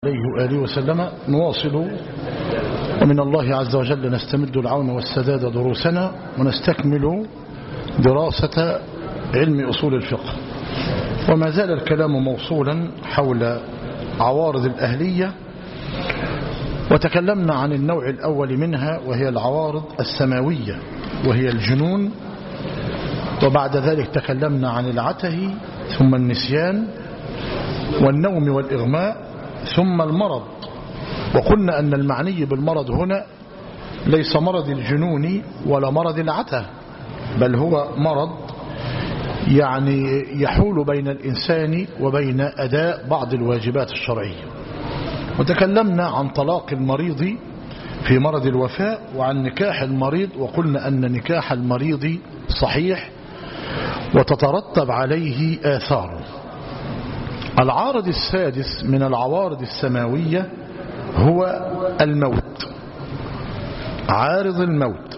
عليه وآله وسلم نواصل ومن الله عز وجل نستمد العون والسداد دروسنا ونستكمل دراسة علم أصول الفقه وما زال الكلام موصولا حول عوارض الأهلية وتكلمنا عن النوع الأول منها وهي العوارض السماوية وهي الجنون وبعد ذلك تكلمنا عن العته ثم النسيان والنوم والإغماء ثم المرض وقلنا أن المعني بالمرض هنا ليس مرض الجنون ولا مرض العته بل هو مرض يعني يحول بين الإنسان وبين أداء بعض الواجبات الشرعية وتكلمنا عن طلاق المريض في مرض الوفاء وعن نكاح المريض وقلنا أن نكاح المريض صحيح وتترتب عليه آثاره العارض السادس من العوارض السماوية هو الموت عارض الموت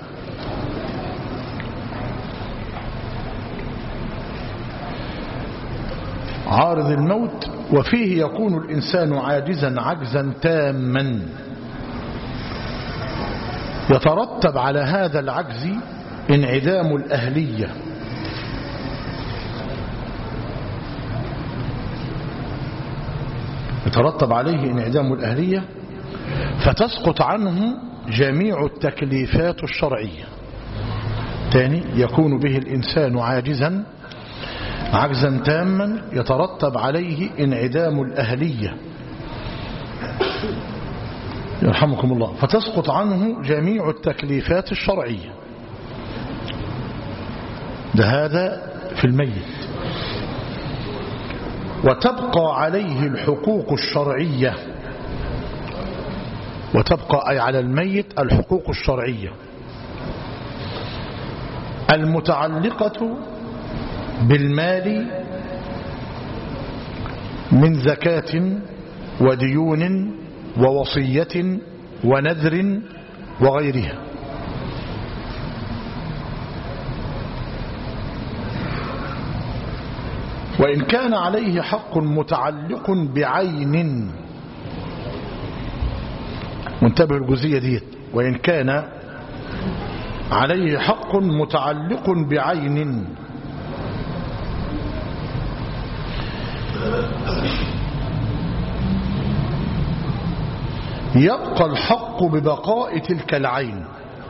عارض الموت وفيه يكون الإنسان عاجزا عجزا تاما يترتب على هذا العجز انعدام الأهلية يترتب عليه انعدام الأهلية فتسقط عنه جميع التكليفات الشرعية ثاني يكون به الإنسان عاجزا عجزا تاما يترتب عليه انعدام الأهلية يرحمكم الله فتسقط عنه جميع التكليفات الشرعية ده هذا في الميت وتبقى عليه الحقوق الشرعية وتبقى أي على الميت الحقوق الشرعية المتعلقة بالمال من زكاة وديون ووصية ونذر وغيرها وإن كان عليه حق متعلق بعين منتبه الجزئية ديت وإن كان عليه حق متعلق بعين يبقى الحق ببقاء تلك العين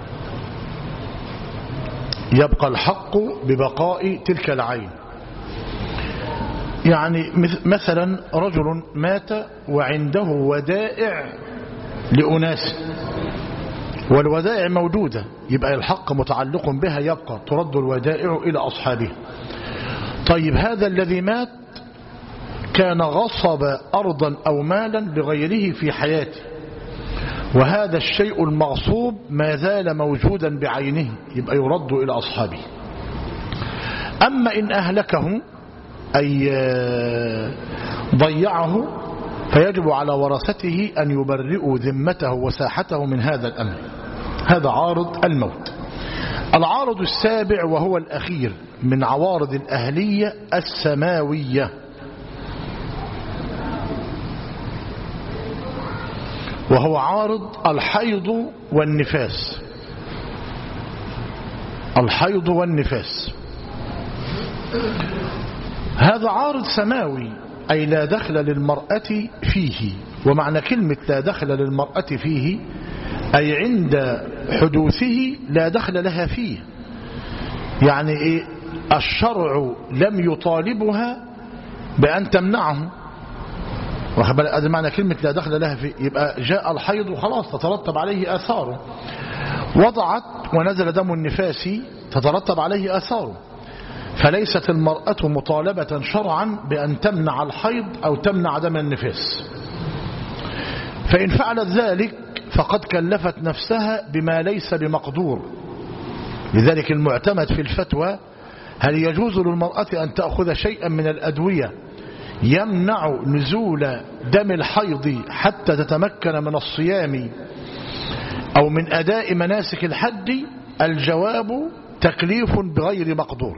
يبقى الحق ببقاء تلك العين يعني مثلا رجل مات وعنده ودائع لأناس والودائع موجودة يبقى الحق متعلق بها يبقى ترد الودائع إلى أصحابه طيب هذا الذي مات كان غصب أرضا أو مالا لغيره في حياته وهذا الشيء المغصوب ما زال موجودا بعينه يبقى يرد إلى أصحابه أما إن أهلكه أي ضيعه فيجب على ورثته أن يبرئوا ذمته وساحته من هذا الأمر هذا عارض الموت العارض السابع وهو الأخير من عوارض الأهلية السماوية وهو عارض الحيض والنفاس الحيض والنفاس هذا عارض سماوي أي لا دخل للمرأة فيه ومعنى كلمة لا دخل للمرأة فيه أي عند حدوثه لا دخل لها فيه يعني إيه الشرع لم يطالبها بأن تمنعه هذا معنى كلمة لا دخل لها فيه يبقى جاء الحيض وخلاص تترتب عليه آثاره وضعت ونزل دم النفاس تترتب عليه آثاره فليست المرأة مطالبة شرعا بأن تمنع الحيض أو تمنع دم النفاس فإن فعلت ذلك فقد كلفت نفسها بما ليس بمقدور لذلك المعتمد في الفتوى هل يجوز للمرأة أن تأخذ شيئا من الأدوية يمنع نزول دم الحيض حتى تتمكن من الصيام أو من أداء مناسك الحج الجواب تكليف بغير مقدور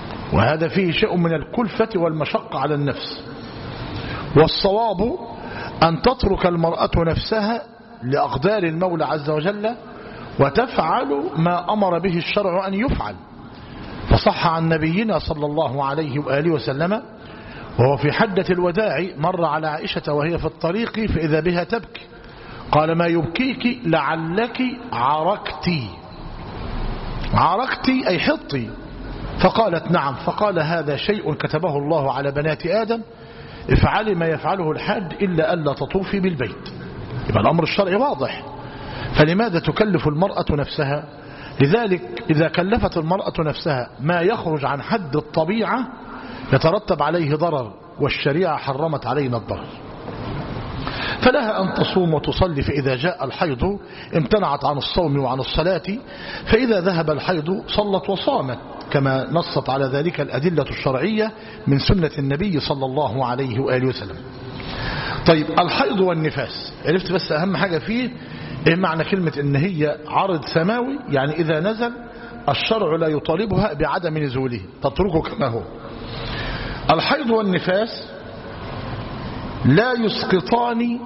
وهذا فيه شيء من الكلفة والمشقة على النفس والصواب أن تترك المرأة نفسها لأقدار المولى عز وجل وتفعل ما أمر به الشرع أن يفعل فصح عن نبينا صلى الله عليه وآله وسلم وهو في حدة الوداع مر على عائشة وهي في الطريق فإذا بها تبكي قال ما يبكيك لعلك عركتي عركتي أي حطي فقالت نعم فقال هذا شيء كتبه الله على بنات آدم افعلي ما يفعله الحاج إلا ألا تطوفي بالبيت يبقى الأمر الشرعي واضح فلماذا تكلف المرأة نفسها لذلك إذا كلفت المرأة نفسها ما يخرج عن حد الطبيعة يترتب عليه ضرر والشريعة حرمت علينا الضرر فلها أن تصوم وتصلي فإذا جاء الحيض امتنعت عن الصوم وعن الصلاة فإذا ذهب الحيض صلت وصامت كما نصت على ذلك الأدلة الشرعية من سنة النبي صلى الله عليه وآله وسلم طيب الحيض والنفاس عرفت بس أهم حاجة فيه إيه معنى كلمة إن هي عرض سماوي يعني إذا نزل الشرع لا يطالبها بعدم نزوله تتركه كما هو الحيض والنفاس لا يسقطان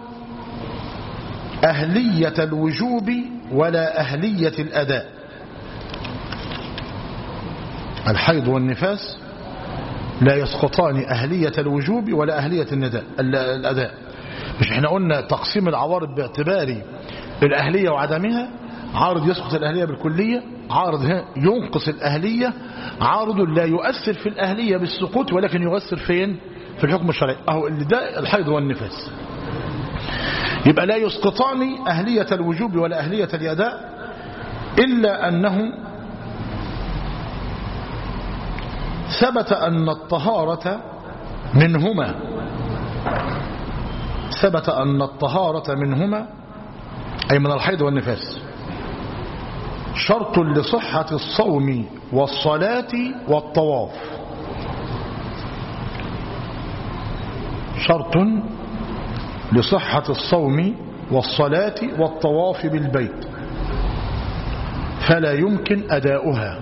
أهلية الوجوب ولا أهلية الأداء الحيض والنفاس لا يسقطان أهلية الوجوب ولا أهلية النداء الأداء مش احنا قلنا تقسيم العوارض باعتبار الأهلية وعدمها عارض يسقط الأهلية بالكلية عارض ينقص الأهلية عارض لا يؤثر في الأهلية بالسقوط ولكن يؤثر فين في الحكم الشرعي أهو اللي ده الحيض والنفاس يبقى لا يسقطان أهلية الوجوب ولا أهلية الأداء إلا أنه ثبت أن الطهارة منهما ثبت أن الطهارة منهما أي من الحيض والنفاس شرط لصحة الصوم والصلاة والطواف شرط لصحة الصوم والصلاة والطواف بالبيت فلا يمكن أداؤها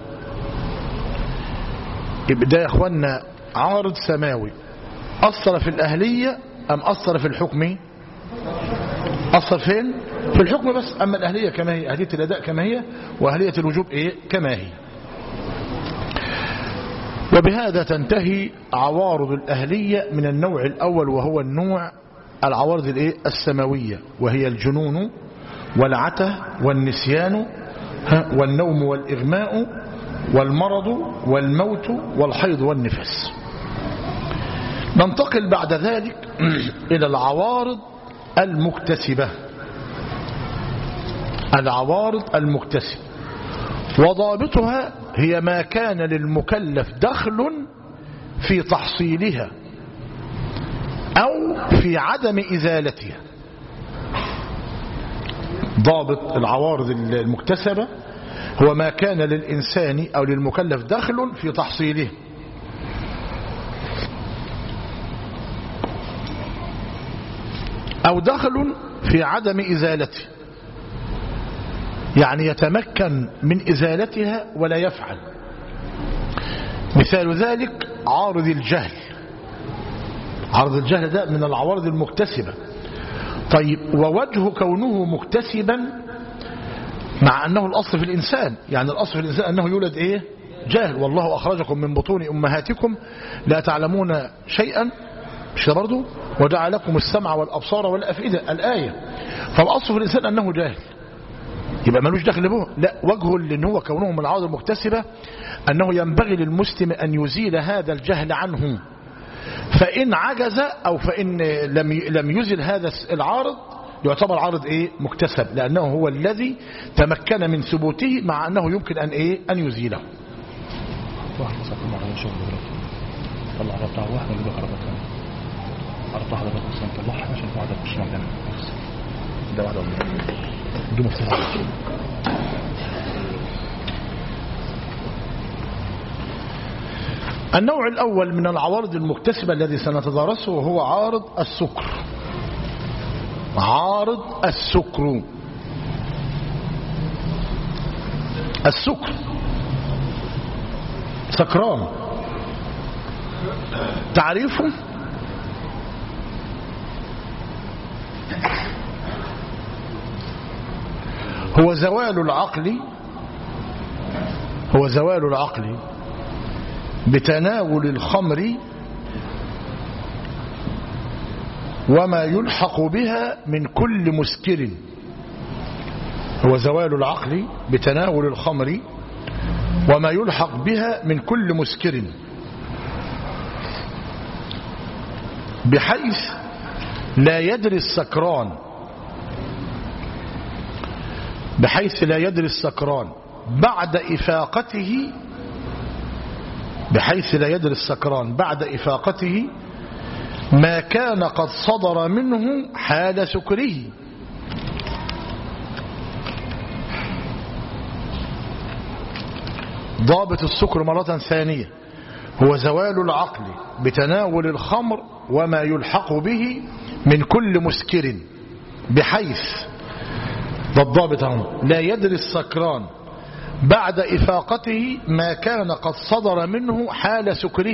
ده يا أخوانا عارض سماوي أثر في الأهلية أم أثر في الحكم أثر فين في الحكم بس أما الأهلية كما هي أهلية الأداء كما هي وأهلية الوجوب إيه كما هي وبهذا تنتهي عوارض الأهلية من النوع الأول وهو النوع العوارض الإيه السماوية وهي الجنون والعته والنسيان والنوم والإغماء والمرض والموت والحيض والنفاس ننتقل بعد ذلك إلى العوارض المكتسبة العوارض المكتسبة وضابطها هي ما كان للمكلف دخل في تحصيلها أو في عدم إزالتها ضابط العوارض المكتسبة هو ما كان للإنسان أو للمكلف دخل في تحصيله أو دخل في عدم إزالته يعني يتمكن من إزالتها ولا يفعل مثال ذلك عارض الجهل عارض الجهل ده من العوارض المكتسبة طيب ووجه كونه مكتسبا مع أنه الأصل في الإنسان يعني الأصل في الإنسان أنه يولد إيه جاهل والله أخرجكم من بطون أمهاتكم لا تعلمون شيئا مش برضه وجعلكم السمع والأبصار والأفئدة الآية فالأصل في الإنسان أنه جاهل يبقى ملوش دخل به لا وجهه لأن هو كونه من العوض المكتسبة أنه ينبغي للمسلم أن يزيل هذا الجهل عنه فإن عجز أو فإن لم لم يزل هذا العارض يعتبر عارض ايه مكتسب لانه هو الذي تمكن من ثبوته مع انه يمكن ان ايه ان يزيله واحد مسك على شغل دلوقتي طلع ربطة واحدة اللي بقى ربطة ربطة واحدة بس انت طلعها عشان واحدة مش مكان بس ده واحدة بدون مفتاح النوع الأول من العوارض المكتسبة الذي سنتدارسه هو عارض السكر عارض السكر السكر سكران تعريفه هو زوال العقل هو زوال العقل بتناول الخمر وما يلحق بها من كل مسكر هو زوال العقل بتناول الخمر وما يلحق بها من كل مسكر بحيث لا يدري السكران بحيث لا يدري السكران بعد إفاقته بحيث لا يدري السكران بعد إفاقته ما كان قد صدر منه حال سكره ضابط السكر مرة ثانية هو زوال العقل بتناول الخمر وما يلحق به من كل مسكر بحيث ده الضابط هم لا يدري السكران بعد إفاقته ما كان قد صدر منه حال سكره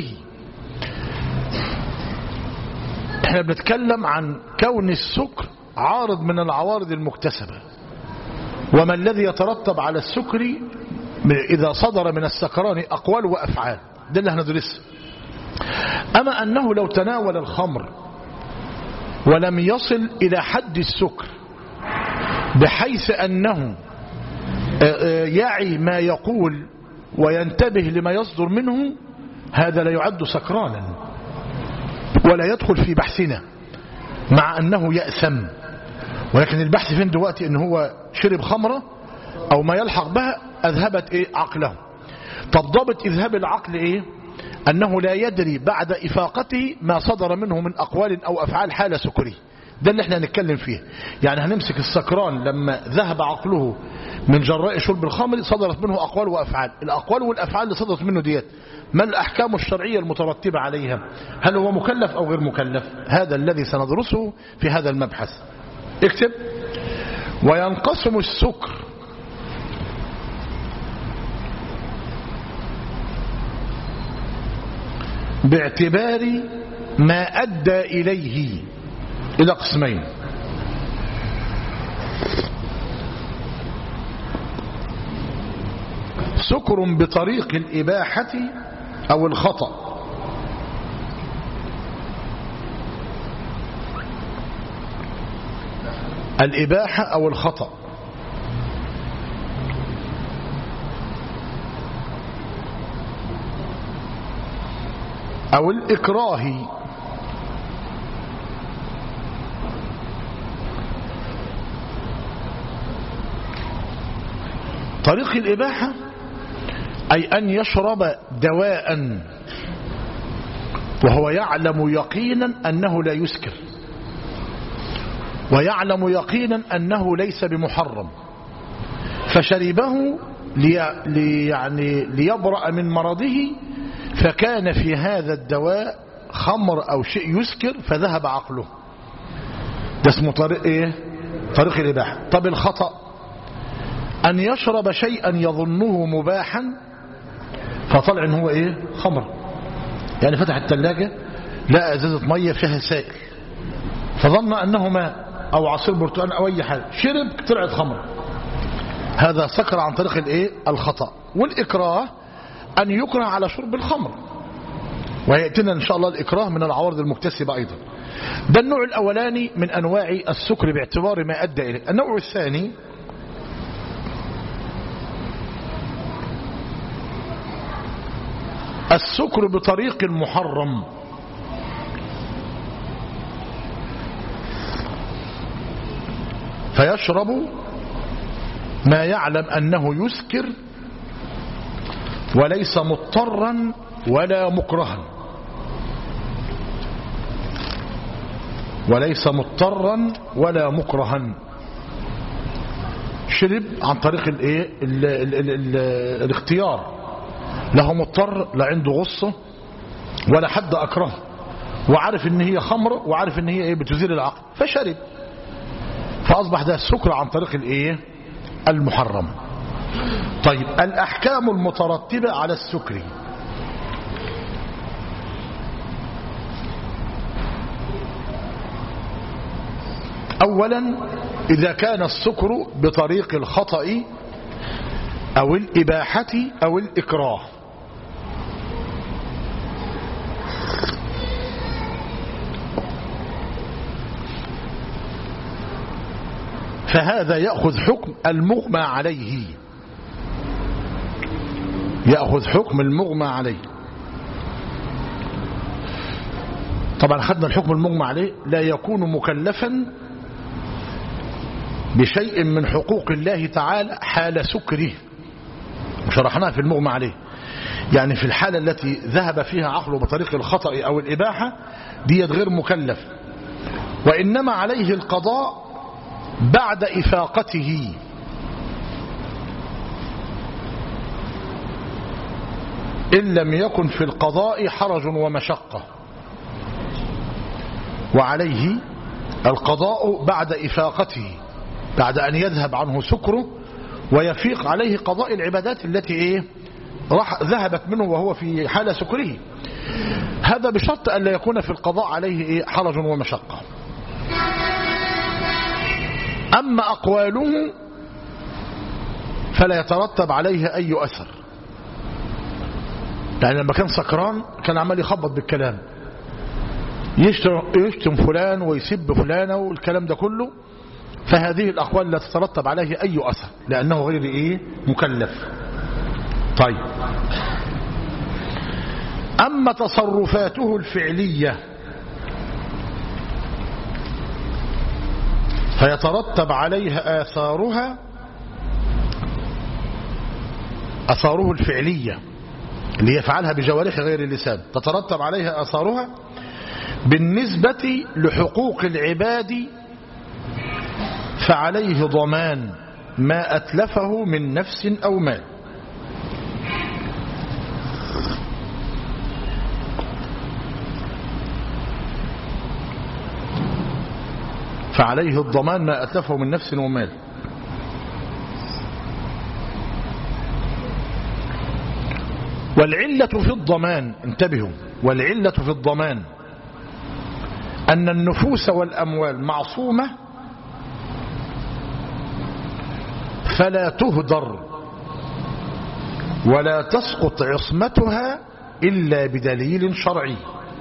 احنا بنتكلم عن كون السكر عارض من العوارض المكتسبة وما الذي يترتب على السكر إذا صدر من السكران أقوال وأفعال ده اللي هندرسه أما أنه لو تناول الخمر ولم يصل إلى حد السكر بحيث أنه يعي ما يقول وينتبه لما يصدر منه هذا لا يعد سكرانا ولا يدخل في بحثنا مع أنه يأثم ولكن البحث فين دلوقتي أنه هو شرب خمرة أو ما يلحق بها أذهبت إيه عقله طب ضابط إذهاب العقل إيه أنه لا يدري بعد إفاقته ما صدر منه من أقوال أو أفعال حال سكره ده اللي احنا هنتكلم فيه يعني هنمسك السكران لما ذهب عقله من جراء شرب الخمر صدرت منه أقوال وأفعال الأقوال والأفعال اللي صدرت منه ديت ما الأحكام الشرعية المترتبة عليها هل هو مكلف أو غير مكلف هذا الذي سندرسه في هذا المبحث اكتب وينقسم السكر باعتبار ما أدى إليه إلى قسمين سكر بطريق الإباحة أو الخطأ الإباحة أو الخطأ أو الإكراه طريق الإباحة أي أن يشرب دواء وهو يعلم يقينا أنه لا يسكر ويعلم يقينا أنه ليس بمحرم فشربه لي لي يعني ليبرأ من مرضه فكان في هذا الدواء خمر أو شيء يسكر فذهب عقله ده اسمه طريق إيه؟ طريق الإباحة طب الخطأ أن يشرب شيئا يظنه مباحا فطلع ان هو ايه خمر يعني فتح الثلاجة لقى ازازة مية فيها سائل فظن انه ماء او عصير برتقال او اي حاجة شرب طلعت خمر هذا سكر عن طريق الايه الخطأ والاكراه ان يكره على شرب الخمر ويأتينا ان شاء الله الاكراه من العوارض المكتسبة ايضا ده النوع الاولاني من انواع السكر باعتبار ما ادى اليه النوع الثاني السكر بطريق محرم فيشرب ما يعلم أنه يسكر وليس مضطرا ولا مكرها وليس مضطرا ولا مكرها شرب عن طريق الايه ال ال ال ال الاختيار لا هو مضطر لا عنده غصة ولا حد أكره وعارف ان هي خمر وعارف ان هي ايه بتزيل العقل فشرب فأصبح ده السكر عن طريق الايه المحرم طيب الأحكام المترتبة على السكر أولا إذا كان السكر بطريق الخطأ أو الإباحة أو الإكراه فهذا يأخذ حكم المغمى عليه يأخذ حكم المغمى عليه طبعا خدنا الحكم المغمى عليه لا يكون مكلفا بشيء من حقوق الله تعالى حال سكره وشرحناها في المغمى عليه يعني في الحالة التي ذهب فيها عقله بطريق الخطأ أو الإباحة ديت غير مكلف وإنما عليه القضاء بعد إفاقته إن لم يكن في القضاء حرج ومشقة وعليه القضاء بعد إفاقته بعد أن يذهب عنه سكره ويفيق عليه قضاء العبادات التي إيه راح ذهبت منه وهو في حال سكره هذا بشرط أن لا يكون في القضاء عليه إيه حرج ومشقة أما أقواله فلا يترتب عليه أي أثر يعني لما كان سكران كان عمال يخبط بالكلام يشتم, يشتم فلان ويسب فلانة والكلام ده كله فهذه الأقوال لا تترتب عليه أي أثر لأنه غير إيه مكلف طيب أما تصرفاته الفعلية فيترتب عليها آثارها أثاره الفعلية اللي يفعلها بجوارح غير اللسان تترتب عليها أثارها بالنسبة لحقوق العباد فعليه ضمان ما أتلفه من نفس أو مال فعليه الضمان ما أتلفه من نفس ومال والعلة في الضمان انتبهوا والعلة في الضمان أن النفوس والأموال معصومة فلا تهدر ولا تسقط عصمتها إلا بدليل شرعي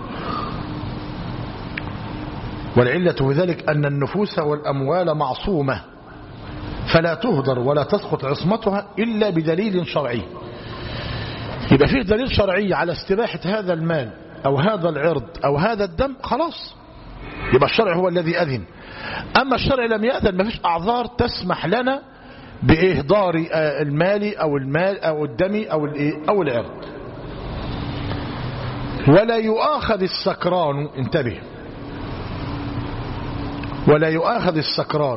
والعلة في ذلك أن النفوس والأموال معصومة فلا تهدر ولا تسقط عصمتها إلا بدليل شرعي يبقى فيه دليل شرعي على استباحة هذا المال أو هذا العرض أو هذا الدم خلاص يبقى الشرع هو الذي أذن أما الشرع لم يأذن ما فيش أعذار تسمح لنا بإهدار المال أو المال أو الدم أو, أو العرض ولا يؤاخذ السكران انتبه ولا يؤاخذ السكران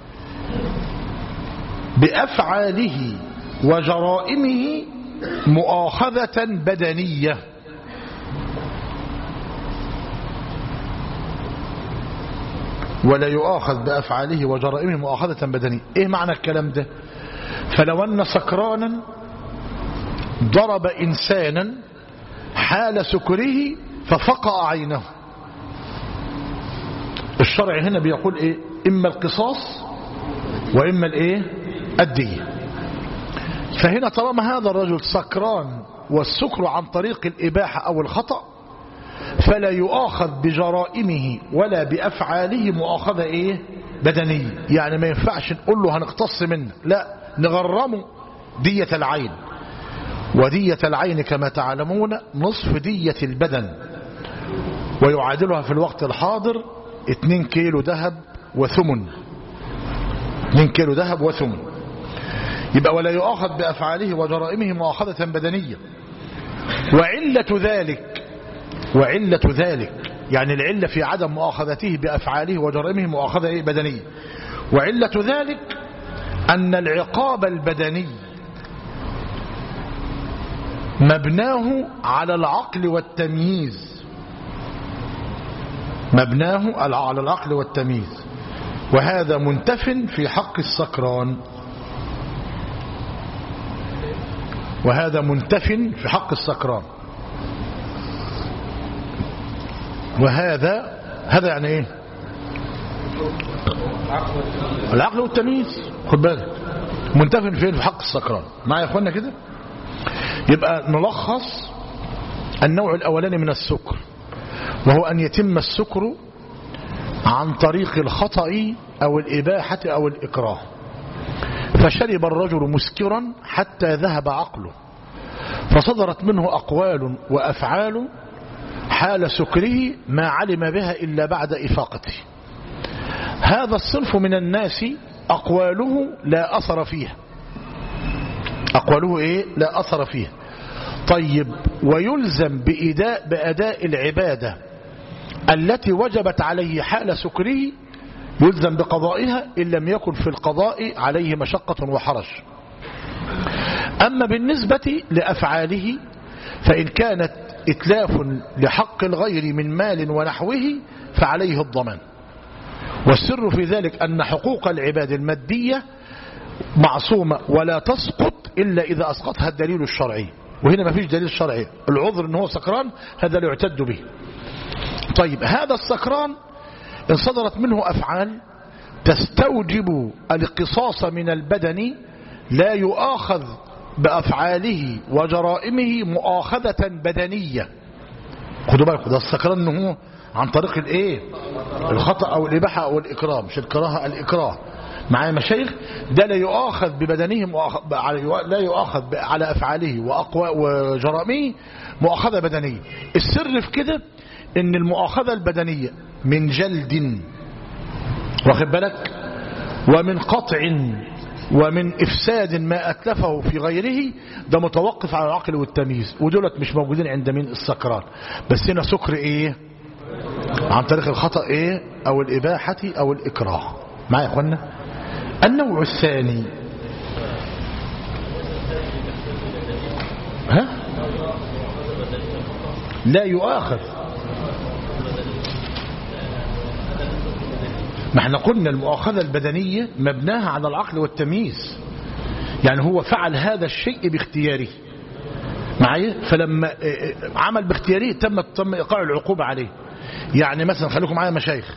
بأفعاله وجرائمه مؤاخذة بدنية ولا يؤاخذ بأفعاله وجرائمه مؤاخذة بدنية ايه معنى الكلام ده فلو أن سكرانا ضرب إنسانا حال سكره ففقع عينه الشرع هنا بيقول ايه اما القصاص واما الايه الدية فهنا طالما هذا الرجل سكران والسكر عن طريق الإباحة أو الخطأ فلا يؤاخذ بجرائمه ولا بأفعاله مؤاخذة إيه بدنية يعني ما ينفعش نقول له هنقتص منه لا نغرمه دية العين ودية العين كما تعلمون نصف دية البدن ويعادلها في الوقت الحاضر 2 كيلو ذهب وثمن 2 كيلو ذهب وثمن يبقى ولا يؤاخذ بأفعاله وجرائمه مؤاخذة بدنية وعلة ذلك وعلة ذلك يعني العلة في عدم مؤاخذته بأفعاله وجرائمه مؤاخذة بدنية وعلة ذلك أن العقاب البدني مبناه على العقل والتمييز مبناه على العقل والتمييز وهذا منتف في حق السكران وهذا منتف في حق السكران وهذا هذا يعني ايه العقل والتمييز خد بالك منتفن فين في حق السكران معايا يا اخوانا كده يبقى نلخص النوع الاولاني من السكر وهو ان يتم السكر عن طريق الخطأ او الاباحة او الاكراه فشرب الرجل مسكرا حتى ذهب عقله فصدرت منه اقوال وافعال حال سكره ما علم بها الا بعد افاقته هذا الصنف من الناس أقواله لا أثر فيها أقواله إيه لا أثر فيها طيب ويلزم بإداء بأداء العبادة التي وجبت عليه حال سكره يلزم بقضائها إن لم يكن في القضاء عليه مشقة وحرج أما بالنسبة لأفعاله فإن كانت إتلاف لحق الغير من مال ونحوه فعليه الضمان والسر في ذلك أن حقوق العباد المادية معصومة ولا تسقط إلا إذا أسقطها الدليل الشرعي وهنا ما فيش دليل شرعي العذر أنه سكران هذا لا يعتد به طيب هذا السكران إن صدرت منه أفعال تستوجب القصاص من البدن لا يؤاخذ بأفعاله وجرائمه مؤاخذة بدنية خدوا بالكم ده السكران انه عن طريق الايه الخطأ او الاباحة او الاكراه مش الكراهة الاكراه معايا مشايخ ده لا يؤاخذ ببدنه مؤاخذ لا يؤاخذ على افعاله واقوى وجرائمه مؤاخذة بدنية السر في كده ان المؤاخذة البدنية من جلد واخد بالك ومن قطع ومن إفساد ما أتلفه في غيره ده متوقف على العقل والتمييز ودولت مش موجودين عند مين السكران بس هنا سكر إيه عن طريق الخطأ إيه أو الإباحة أو الإكراه معايا يا أخوانا النوع الثاني ها لا يؤاخذ ما احنا قلنا المؤاخذة البدنية مبناها على العقل والتمييز يعني هو فعل هذا الشيء باختياره معايا فلما عمل باختياره تم تم ايقاع العقوبة عليه يعني مثلا خليكم معايا مشايخ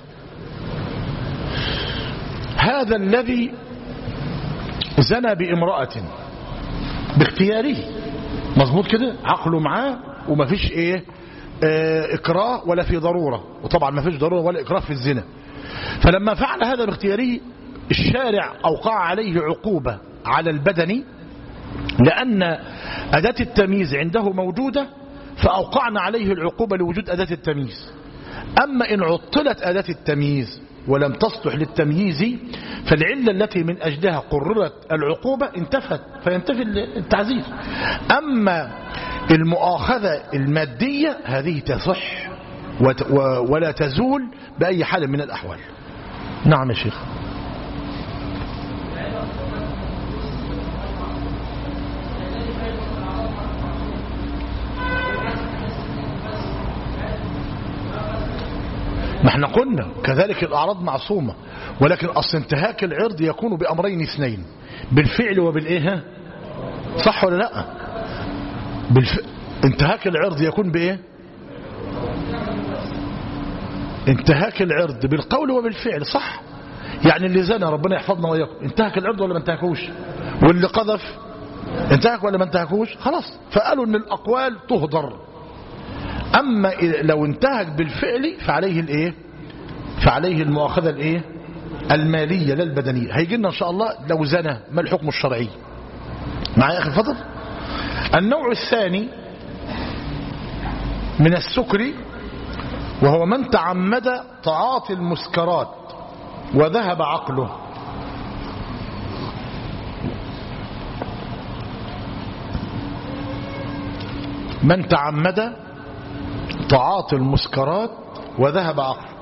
هذا الذي زنى بامرأة باختياره مظبوط كده عقله معاه وما فيش ايه اه اكراه ولا في ضرورة وطبعا ما فيش ضرورة ولا اكراه في الزنا فلما فعل هذا باختياره الشارع أوقع عليه عقوبة على البدن لأن أداة التمييز عنده موجودة فأوقعنا عليه العقوبة لوجود أداة التمييز أما إن عطلت أداة التمييز ولم تصلح للتمييز فالعلة التي من أجلها قررت العقوبة انتفت فينتفي التعزيز أما المؤاخذة المادية هذه تصح ولا تزول بأي حال من الأحوال نعم يا شيخ ما احنا قلنا كذلك الأعراض معصومة ولكن أصل انتهاك العرض يكون بأمرين اثنين بالفعل وبالإيه صح ولا لا بالف... انتهاك العرض يكون بإيه انتهاك العرض بالقول وبالفعل صح يعني اللي زنى ربنا يحفظنا وإياكم انتهك العرض ولا ما انتهكوش واللي قذف انتهك ولا ما انتهكوش خلاص فقالوا ان الأقوال تهدر أما لو انتهك بالفعل فعليه الايه فعليه المؤاخذة الايه المالية لا البدنية هيجي لنا ان شاء الله لو زنى ما الحكم الشرعي معايا اخي الفضل النوع الثاني من السكر وهو من تعمد تعاطي المسكرات وذهب عقله من تعمد تعاطي المسكرات وذهب عقله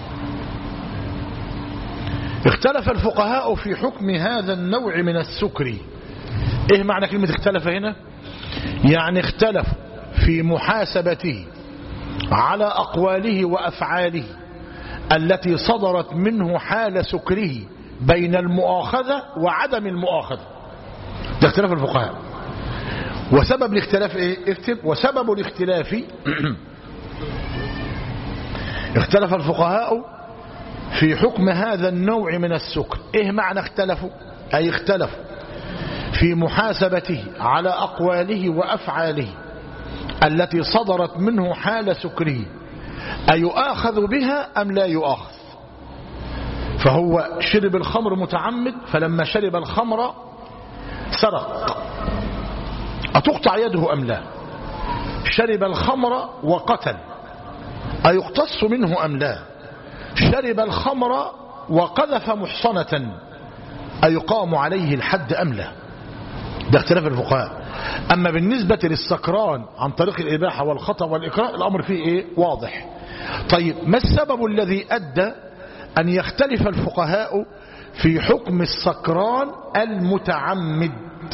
اختلف الفقهاء في حكم هذا النوع من السكر ايه معنى كلمة اختلف هنا يعني اختلف في محاسبته على أقواله وأفعاله التي صدرت منه حال سكره بين المؤاخذة وعدم المؤاخذة ده اختلاف الفقهاء وسبب الاختلاف ايه اكتب وسبب الاختلاف اختلف الفقهاء في حكم هذا النوع من السكر ايه معنى اختلفوا اي اختلفوا في محاسبته على اقواله وافعاله التي صدرت منه حال سكره ايؤاخذ بها ام لا يؤاخذ فهو شرب الخمر متعمد فلما شرب الخمر سرق أتقطع يده أم لا شرب الخمر وقتل أيقتص منه أم لا شرب الخمر وقذف محصنة أيقام عليه الحد أم لا ده اختلاف الفقهاء أما بالنسبة للسكران عن طريق الإباحة والخطأ والإكراه الأمر فيه إيه؟ واضح طيب ما السبب الذي أدى أن يختلف الفقهاء في حكم السكران المتعمد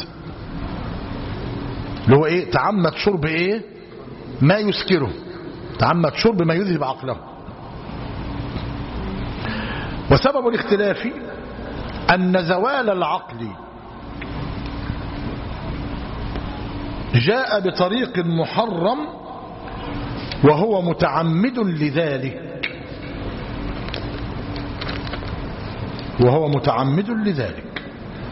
اللي هو ايه تعمد شرب ايه ما يسكره تعمد شرب ما يذهب عقله وسبب الاختلاف أن زوال العقل جاء بطريق محرم وهو متعمد لذلك وهو متعمد لذلك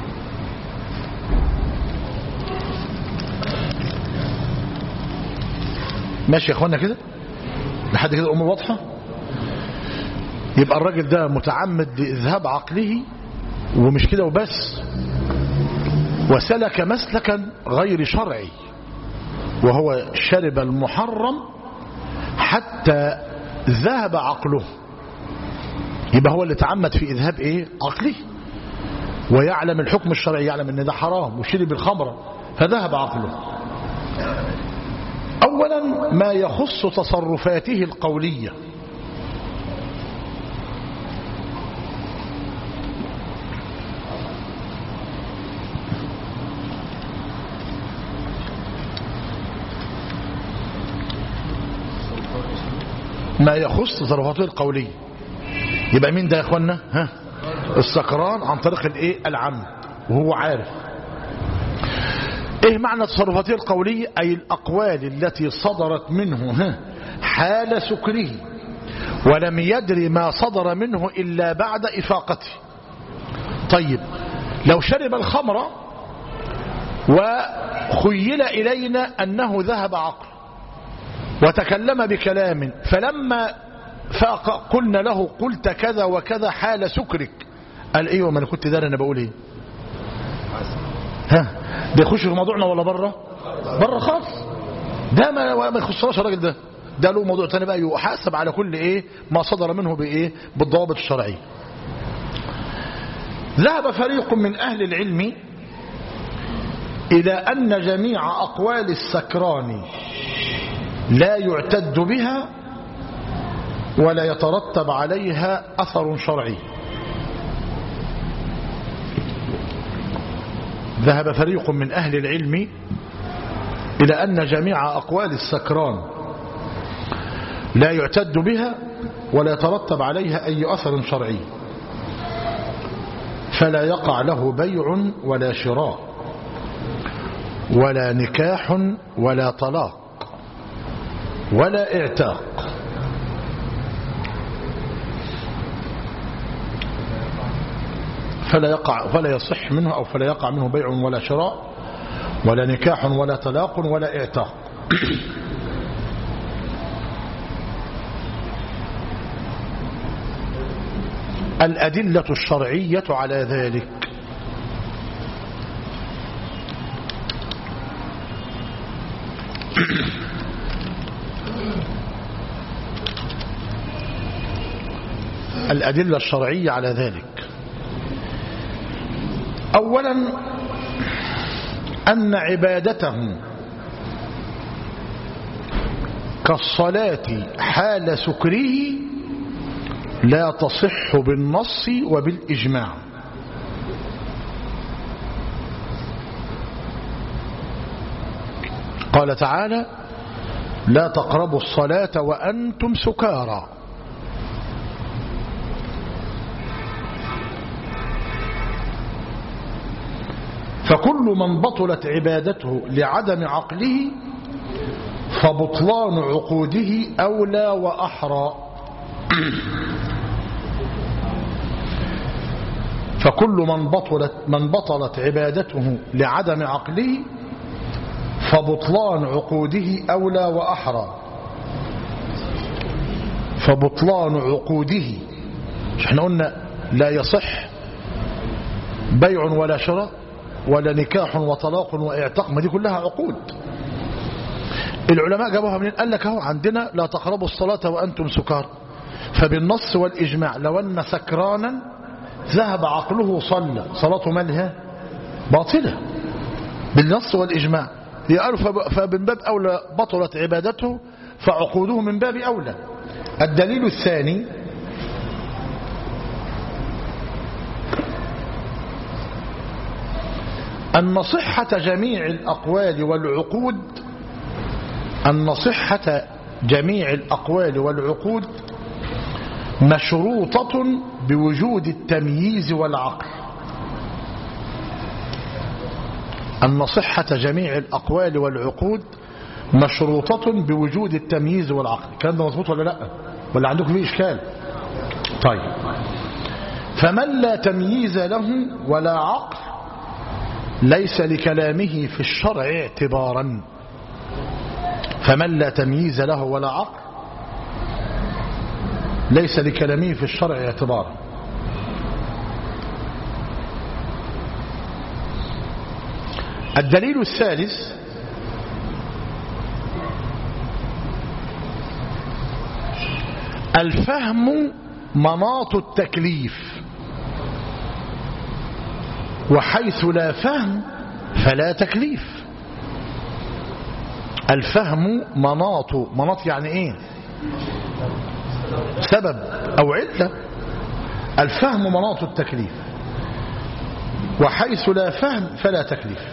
ماشي يا اخوانا كده لحد كده الامور واضحه يبقى الراجل ده متعمد لإذهاب عقله ومش كده وبس وسلك مسلكا غير شرعي وهو شرب المحرم حتى ذهب عقله يبقى هو اللي تعمد في إذهاب إيه عقله ويعلم الحكم الشرعي يعلم ان ده حرام وشرب الخمر فذهب عقله اولا ما يخص تصرفاته القوليه ما يخص تصرفاته القولية يبقى مين ده يا اخوانا ها السكران عن طريق الايه العمد وهو عارف ايه معنى تصرفاته القولية اي الاقوال التي صدرت منه ها حال سكره ولم يدري ما صدر منه الا بعد افاقته طيب لو شرب الخمر وخيل الينا انه ذهب عقله وتكلم بكلام فلما فاق قلنا له قلت كذا وكذا حال سكرك قال ايوه ما انا كنت داري انا بقول ايه ها ده يخش في موضوعنا ولا بره بره خالص ده ما ما يخصناش الراجل ده ده له موضوع تاني بقى يحاسب على كل ايه ما صدر منه بايه بالضوابط الشرعيه ذهب فريق من اهل العلم الى ان جميع اقوال السكران لا يعتد بها ولا يترتب عليها أثر شرعي ذهب فريق من أهل العلم إلى أن جميع أقوال السكران لا يعتد بها ولا يترتب عليها أي أثر شرعي فلا يقع له بيع ولا شراء ولا نكاح ولا طلاق ولا اعتاق فلا يقع فلا يصح منه أو فلا يقع منه بيع ولا شراء ولا نكاح ولا طلاق ولا اعتاق الأدلة الشرعية على ذلك الأدلة الشرعية على ذلك أولا أن عبادته كالصلاة حال سكره لا تصح بالنص وبالإجماع قال تعالى لا تقربوا الصلاة وأنتم سكارى فكل من بطلت عبادته لعدم عقله فبطلان عقوده أولى وأحرى فكل من بطلت, من بطلت عبادته لعدم عقله فبطلان عقوده أولى وأحرى فبطلان عقوده احنا قلنا لا يصح بيع ولا شراء ولا نكاح وطلاق واعتاق ما دي كلها عقود العلماء جابوها منين قال لك اهو عندنا لا تقربوا الصلاة وأنتم سكار فبالنص والإجماع لو أن سكرانا ذهب عقله صلى صلاته مالها باطلة بالنص والإجماع قالوا فمن باب أولى بطلت عبادته فعقوده من باب أولى الدليل الثاني أن صحة جميع الأقوال والعقود أن صحة جميع الأقوال والعقود مشروطة بوجود التمييز والعقل أن صحة جميع الأقوال والعقود مشروطة بوجود التمييز والعقل الكلام ده مظبوط ولا لا ولا عندكم فيه إشكال طيب فمن لا تمييز له ولا عقل ليس لكلامه في الشرع اعتبارا فمن لا تمييز له ولا عقل ليس لكلامه في الشرع اعتبارا الدليل الثالث الفهم مناط التكليف وحيث لا فهم فلا تكليف الفهم مناط مناط يعني ايه سبب او علة الفهم مناط التكليف وحيث لا فهم فلا تكليف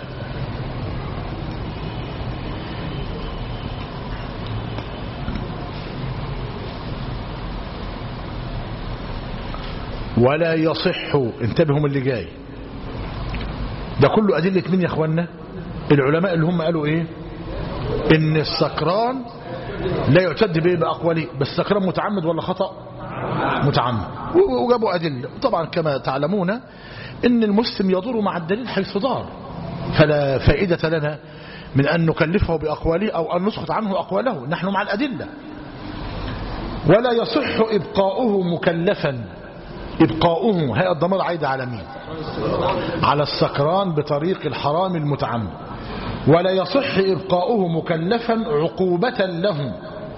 ولا يصح انتبهوا اللي جاي ده كله أدلة مين يا اخوانا العلماء اللي هم قالوا ايه ان السكران لا يعتد به بأقواله بس السكران متعمد ولا خطأ متعمد وجابوا أدلة طبعا كما تعلمون ان المسلم يضر مع الدليل حيث ضار فلا فائدة لنا من أن نكلفه بأقواله أو أن نسخط عنه أقواله نحن مع الأدلة ولا يصح إبقاؤه مكلفا إبقاؤه هي الضمير عايدة على مين على السكران بطريق الحرام المتعمد ولا يصح إبقاؤه مكلفا عقوبة له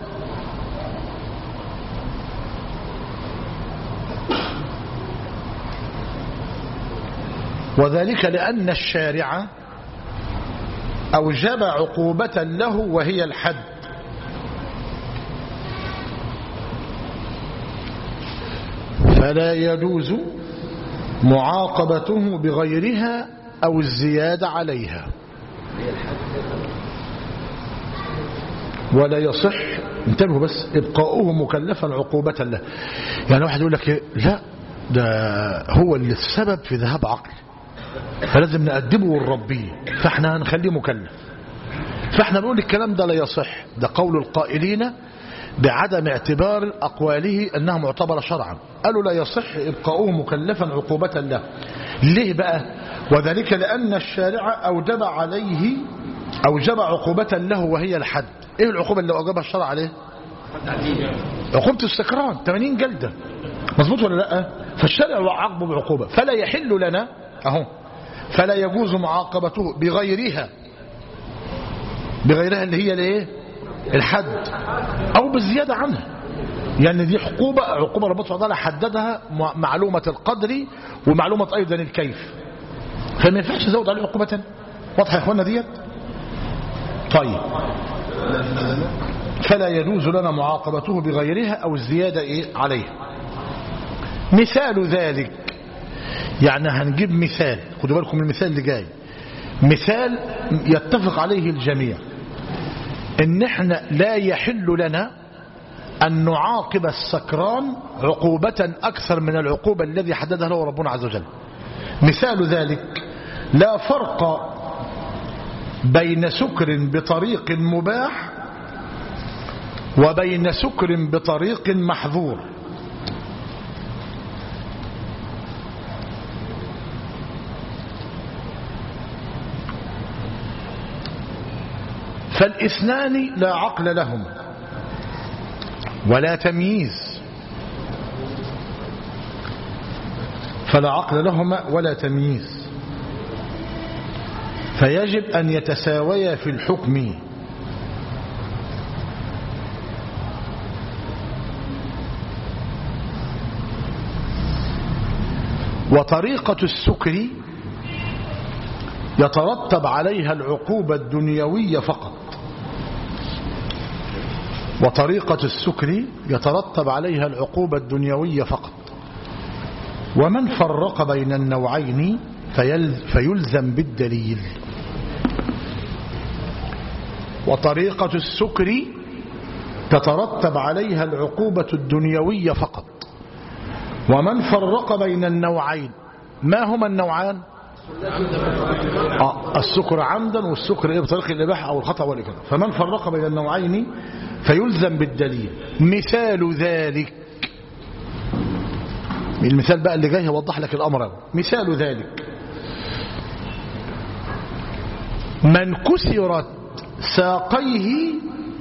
وذلك لأن الشارع أوجب عقوبة له وهي الحد فلا يجوز معاقبته بغيرها أو الزيادة عليها ولا يصح انتبهوا بس ابقاؤه مكلفا عقوبة له يعني واحد يقول لك لا ده هو اللي السبب في ذهاب عقل فلازم نأدبه ونربيه فاحنا هنخليه مكلف فاحنا نقول الكلام ده لا يصح ده قول القائلين بعدم اعتبار أقواله أنها معتبرة شرعا قالوا لا يصح إبقاؤه مكلفا عقوبة له ليه بقى وذلك لأن الشارع أوجب عليه أوجب عقوبة له وهي الحد إيه العقوبة اللي أوجبها الشرع عليه عقوبة السكران 80 جلدة مظبوط ولا لا فالشارع عاقبه بعقوبة فلا يحل لنا أهو فلا يجوز معاقبته بغيرها بغيرها اللي هي الايه الحد او بالزيادة عنها يعني دي عقوبة عقوبة ربنا سبحانه وتعالى حددها معلومة القدر ومعلومة ايضا الكيف فما ينفعش نزود عليه عقوبة تانية واضحة يا اخوانا ديت طيب فلا يجوز لنا معاقبته بغيرها او الزيادة ايه عليها مثال ذلك يعني هنجيب مثال خدوا بالكم المثال اللي جاي مثال يتفق عليه الجميع ان احنا لا يحل لنا ان نعاقب السكران عقوبة اكثر من العقوبة الذي حددها له ربنا عز وجل مثال ذلك لا فرق بين سكر بطريق مباح وبين سكر بطريق محظور فالاثنان لا عقل لهما ولا تمييز فلا عقل لهما ولا تمييز فيجب أن يتساويا في الحكم وطريقة السكر يترتب عليها العقوبة الدنيوية فقط وطريقة السكر يترتب عليها العقوبة الدنيوية فقط ومن فرق بين النوعين فيلزم بالدليل وطريقة السكر تترتب عليها العقوبة الدنيوية فقط ومن فرق بين النوعين ما هما النوعان آه السكر عمدا والسكر إيه بطريق الإباحة أو الخطأ والإكراه فمن فرق بين النوعين فيلزم بالدليل مثال ذلك المثال بقى اللي جاي يوضح لك الأمر مثال ذلك من كسرت ساقيه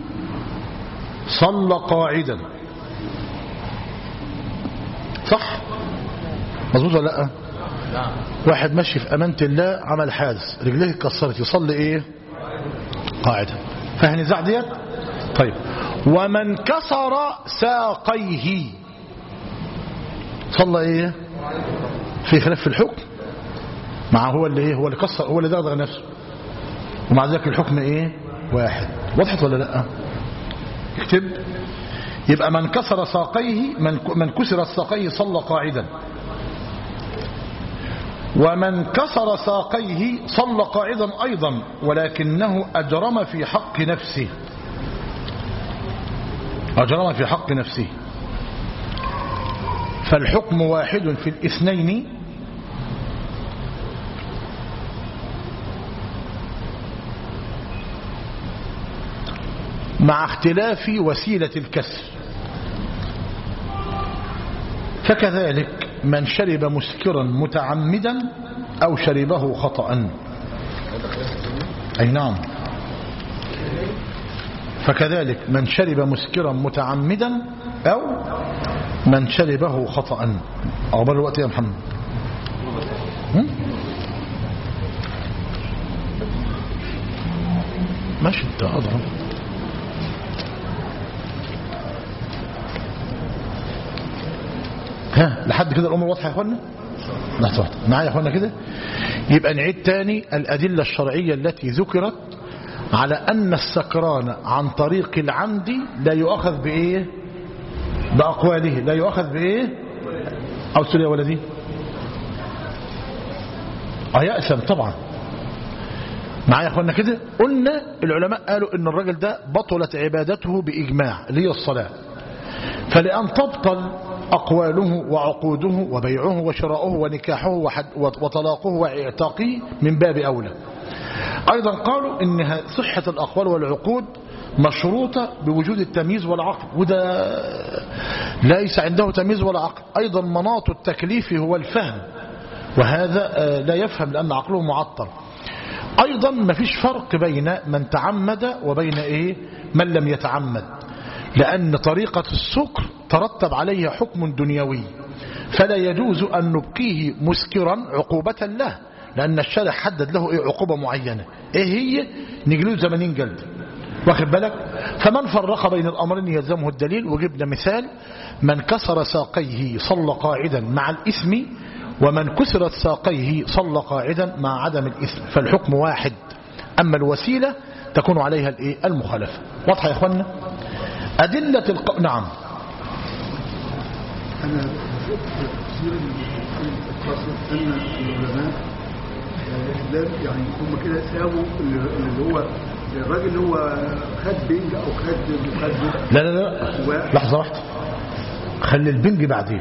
صلى قاعدا صح مظبوط ولا لا واحد ماشي في أمانة الله عمل حادث رجليه اتكسرت يصلي ايه قاعدا فهنزع ديت طيب ومن كسر ساقيه صلى ايه في خلاف في الحكم مع هو اللي ايه هو اللي كسر هو اللي دغدغ نفسه ومع ذلك الحكم ايه واحد وضحت ولا لا اكتب يبقى من كسر ساقيه من من كسر ساقيه صلى قاعدا ومن كسر ساقيه صلى قاعدا أيضا ولكنه أجرم في حق نفسه أجرم في حق نفسه فالحكم واحد في الاثنين مع اختلاف وسيلة الكسر فكذلك من شرب مسكرا متعمدا أو شربه خطأ أي نعم فكذلك من شرب مسكرا متعمدا أو من شربه خطأ أخبار الوقت يا محمد ماشي انت أضرب ها لحد كده الأمور واضحة يا أخوانا لحظة واحدة معايا يا أخوانا كده يبقى نعيد تاني الأدلة الشرعية التي ذكرت على أن السكران عن طريق العمد لا يؤخذ بإيه بأقواله لا يؤخذ بإيه أو سوري يا ولدي اه يأسم طبعا معايا يا أخوانا كده قلنا العلماء قالوا ان الراجل ده بطلت عبادته بإجماع اللي هي الصلاة فلأن تبطل أقواله وعقوده وبيعه وشراؤه ونكاحه وطلاقه واعتاقه من باب أولى أيضا قالوا إن صحة الأقوال والعقود مشروطة بوجود التمييز والعقل وده ليس عنده تمييز ولا عقل أيضا مناط التكليف هو الفهم وهذا لا يفهم لأن عقله معطل أيضا ما فيش فرق بين من تعمد وبين إيه من لم يتعمد لأن طريقة السكر ترتب عليها حكم دنيوي فلا يجوز أن نبقيه مسكرا عقوبة له لأن الشارع حدد له إيه عقوبة معينة إيه هي نجلوه 80 جلد واخد بالك فمن فرق بين الأمرين يلزمه الدليل وجبنا مثال من كسر ساقيه صلى قاعدا مع الإثم ومن كسرت ساقيه صلى قاعدا مع عدم الإثم فالحكم واحد أما الوسيلة تكون عليها الإيه المخالفة واضحة يا إخوانا أدلة الق... نعم أنا شفت تفسير القاسم أن العلماء لا يعني هم كده ساووا اللي هو الراجل اللي هو خد بنج أو خد مخدر لا لا لا لحظة واحدة خلي البنج بعدين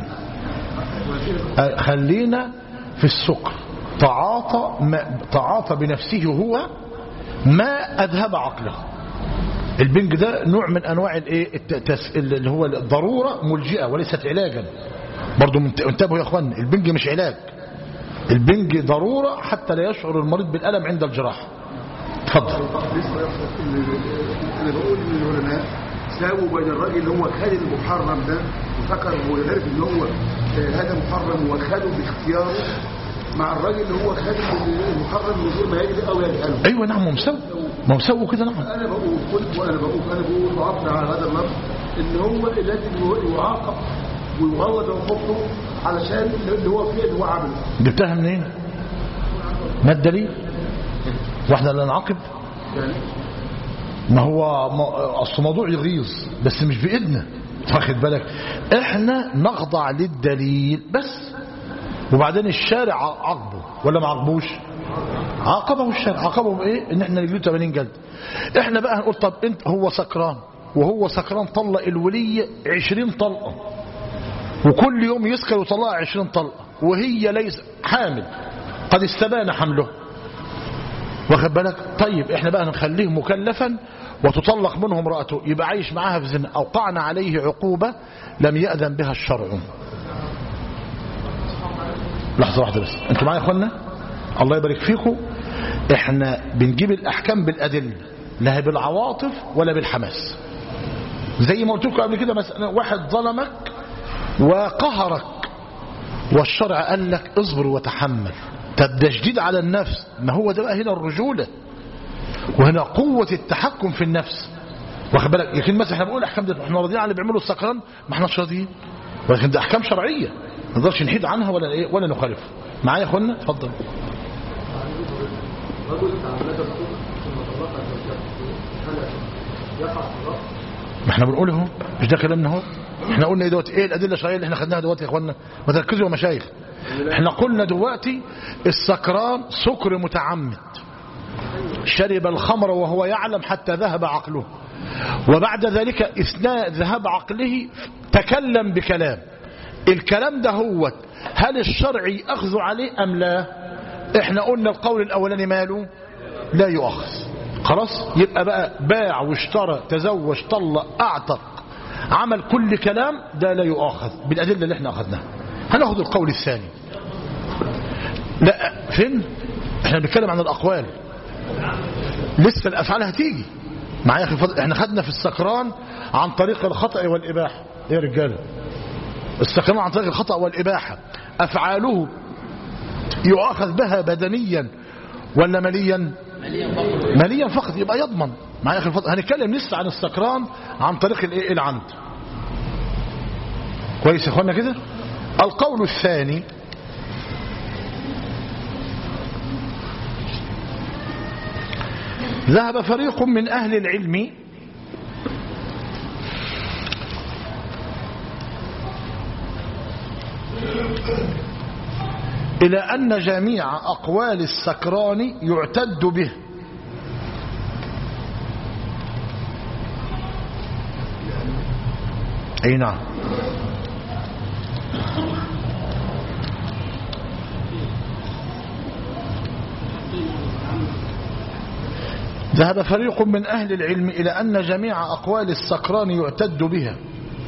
خلينا في السكر تعاطى ما تعاطى بنفسه هو ما أذهب عقله البنج ده نوع من أنواع الايه اللي هو الضرورة ملجئة وليست علاجا برضو انتبهوا يا اخوان البنج مش علاج البنج ضرورة حتى لا يشعر المريض بالألم عند الجراحة اتفضل لسه يحصل ان انا بقول ان العلماء ساووا بين الراجل اللي هو خد المحرم ده وفكر وعرف ان هو آه، هذا محرم وخده باختياره مع الراجل اللي هو خد المحرم من غير ما يجري او يجهله ايوه نعم مسوي ما مسوي كده نعم انا بقول قلت وانا بقول انا بقول وعبر على هذا اللفظ ان هو لازم يعاقب ويغوض عقوبته علشان اللي هو فيه اللي هو عمله جبتها منين ما الدليل واحنا اللي نعاقب يعني ما هو ما- اصل موضوع يغيظ بس مش بايدنا واخد بالك احنا نخضع للدليل بس وبعدين الشارع عاقبه ولا ما عاقبوش عاقبه الشارع عاقبه بايه ان احنا نجيله 80 جلد احنا بقى هنقول طب انت هو سكران وهو سكران طلق الولية 20 طلقه وكل يوم يسكر ويطلقها 20 طلقه وهي ليس حامل قد استبان حمله واخد بالك طيب احنا بقى نخليه مكلفا وتطلق منه امرأته يبقى عايش معاها في زنا اوقعنا عليه عقوبة لم يأذن بها الشرع لحظة واحدة بس انتوا معايا يا اخوانا الله يبارك فيكم احنا بنجيب الاحكام بالادلة لا بالعواطف ولا بالحماس زي ما قلت لكم قبل كده مثلا واحد ظلمك وقهرك والشرع قال لك اصبر وتحمل طب ده شديد على النفس ما هو ده بقى هنا الرجولة وهنا قوة التحكم في النفس واخد بالك لكن مثلا احنا بنقول احكام ده احنا راضيين على اللي بيعملوا السكران ما احناش راضيين ولكن ده احكام شرعية ما نقدرش نحيد عنها ولا ايه ولا نخالف معايا يا اخوانا اتفضل رجل تعمد الصبح ثم طلق زوجته هل يقع في الرفض ما احنا بنقول اهو مش ده كلامنا اهو احنا قلنا ايه دلوقتي ايه الادله الشرعيه اللي احنا خدناها دلوقتي يا اخوانا ما تركزوا يا مشايخ احنا قلنا دلوقتي السكران سكر متعمد شرب الخمر وهو يعلم حتى ذهب عقله وبعد ذلك اثناء ذهاب عقله تكلم بكلام الكلام ده هو هل الشرع يأخذ عليه أم لا احنا قلنا القول الأولاني ماله لا يؤخذ خلاص يبقى بقى باع واشترى تزوج طلق اعتق عمل كل كلام ده لا يؤاخذ بالأدلة اللي احنا أخذناها هناخد القول الثاني لا فين احنا بنتكلم عن الأقوال لسه الأفعال هتيجي معايا يا اخي فضل احنا خدنا في السكران عن طريق الخطأ والإباحة ايه يا رجاله السكران عن طريق الخطأ والإباحة أفعاله يؤاخذ بها بدنيا ولا ماليا ماليا فقط يبقى يضمن معايا اخي الفضل هنتكلم لسه عن السكران عن طريق الايه العمد كويس يا اخوانا كده القول الثاني ذهب فريق من أهل العلم إلى أن جميع أقوال السكران يعتد به أي نعم ذهب فريق من أهل العلم إلى أن جميع أقوال السكران يعتد بها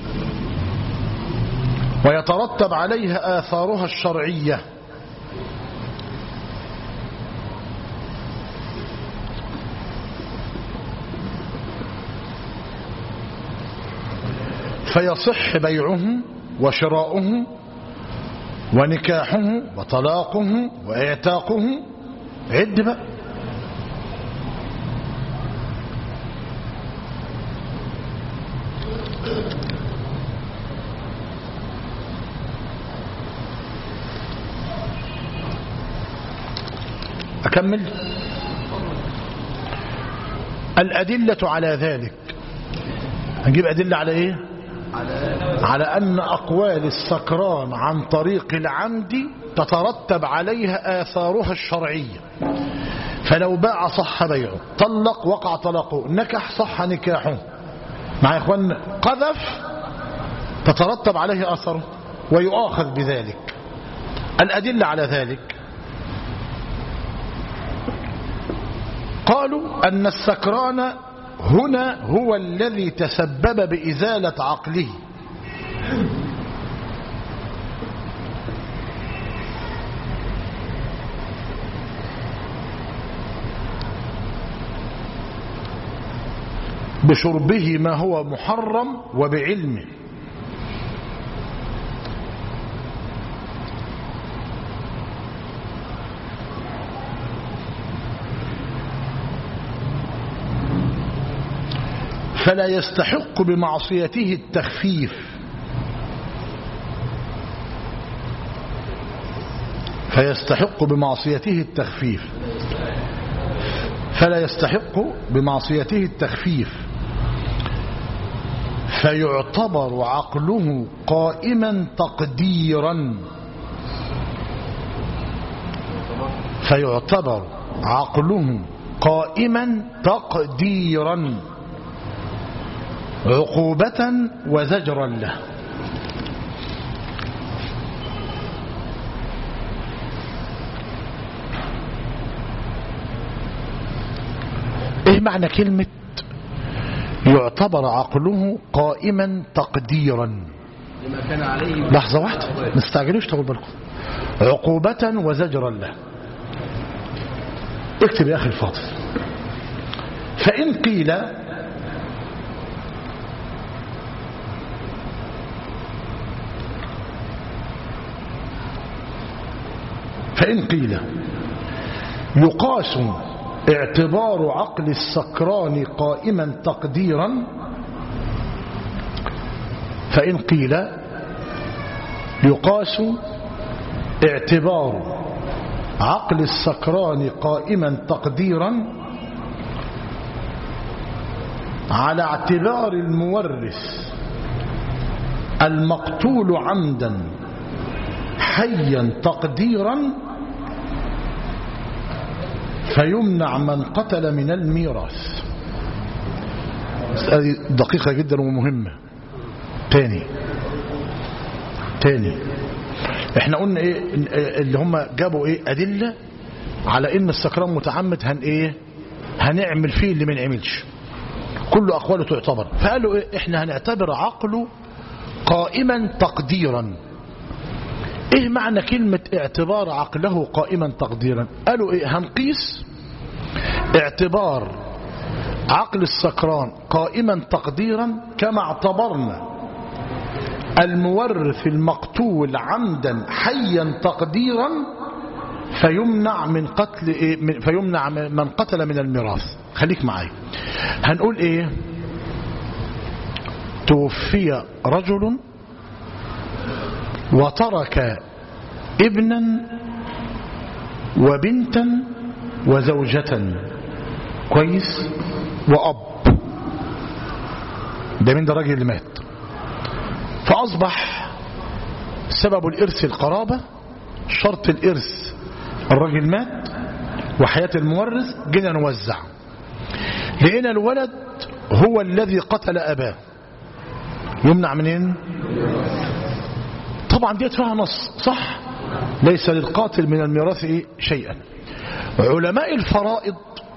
ويترتب عليها آثارها الشرعية فيصح بيعه وشراؤه ونكاحه وطلاقه واعتاقه عد بقى أكمل الأدلة على ذلك هنجيب أدلة على إيه على أن أقوال السكران عن طريق العمد تترتب عليها آثارها الشرعية فلو باع صح بيعه طلق وقع طلاقه نكح صح نكاحه مع إخوان قذف تترتب عليه أثره ويؤاخذ بذلك الأدلة على ذلك قالوا أن السكران هنا هو الذي تسبب بإزالة عقله بشربه ما هو محرم وبعلمه فلا يستحق بمعصيته التخفيف فيستحق بمعصيته التخفيف فلا يستحق بمعصيته التخفيف فيعتبر عقله قائما تقديرا فيعتبر عقله قائما تقديرا عقوبة وزجرا له ايه معنى كلمة يعتبر عقله قائما تقديرا لما كان عليه لحظة واحدة نستعجلوش تقول بالكم عقوبة وزجرا له اكتب يا أخي الفاضل فإن قيل فإن قيل يقاس اعتبار عقل السكران قائما تقديرا فإن قيل يقاس اعتبار عقل السكران قائما تقديرا على اعتبار المورث المقتول عمدا حيا تقديرا فيمنع من قتل من الميراث هذه دقيقة جدا ومهمة تاني تاني احنا قلنا ايه اللي هم جابوا ايه ادلة على ان السكران متعمد هن ايه هنعمل فيه اللي ما نعملش كل اقواله تعتبر فقالوا ايه احنا هنعتبر عقله قائما تقديرا ايه معنى كلمة اعتبار عقله قائما تقديرا قالوا ايه هنقيس اعتبار عقل السكران قائما تقديرا كما اعتبرنا المورث المقتول عمدا حيا تقديرا فيمنع من قتل إيه من فيمنع من قتل من الميراث خليك معايا هنقول ايه توفي رجل وترك ابنا وبنتا وزوجة كويس وأب ده من ده الراجل اللي مات فأصبح سبب الإرث القرابة شرط الإرث الراجل مات وحياة المورث جينا نوزع لقينا الولد هو الذي قتل أباه يمنع منين طبعا ديت فيها نص صح ليس للقاتل من الميراث إيه؟ شيئا علماء الفرائض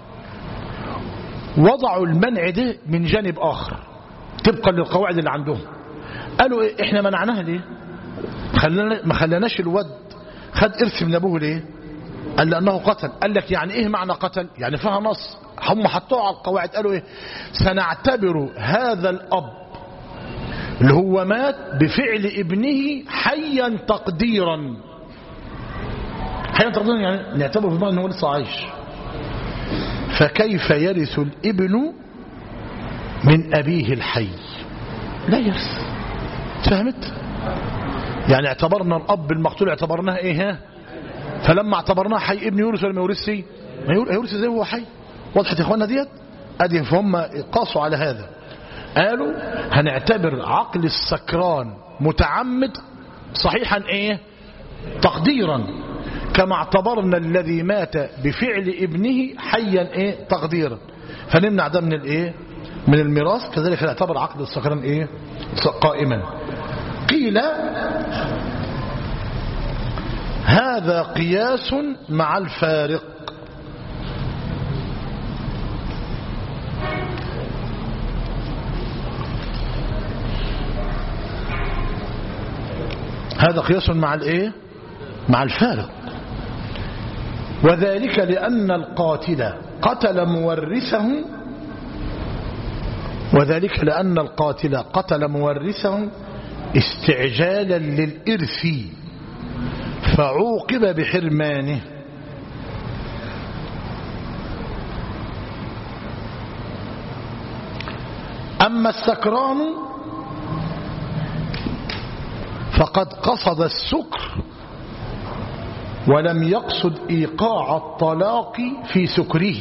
وضعوا المنع ده من جانب آخر طبقا للقواعد اللي عندهم قالوا إيه احنا منعناها ليه خلنا ما خلناش الود خد إرث من أبوه ليه قال لأنه قتل قال لك يعني إيه معنى قتل يعني فيها نص هم حطوها على القواعد قالوا إيه سنعتبر هذا الأب اللي هو مات بفعل ابنه حيا تقديرا حيا تقديرا يعني نعتبر في ان هو لسه عايش فكيف يرث الابن من أبيه الحي لا يرث فهمت يعني اعتبرنا الأب المقتول اعتبرناه ايه ها فلما اعتبرناه حي ابن يورث ولا ما يورثش ما يورث زي هو حي وضحت يا اخوانا ديت ادي فهم قاسوا على هذا قالوا هنعتبر عقل السكران متعمد صحيحا ايه تقديرا كما اعتبرنا الذي مات بفعل ابنه حيا ايه تقديرا فنمنع ده من الايه من الميراث كذلك نعتبر عقل السكران ايه قائما قيل هذا قياس مع الفارق هذا قياس مع الايه مع الفارق وذلك لأن القاتل قتل مورثه وذلك لأن القاتل قتل مورثه استعجالا للإرث فعوقب بحرمانه أما السكران فقد قصد السكر ولم يقصد إيقاع الطلاق في سكره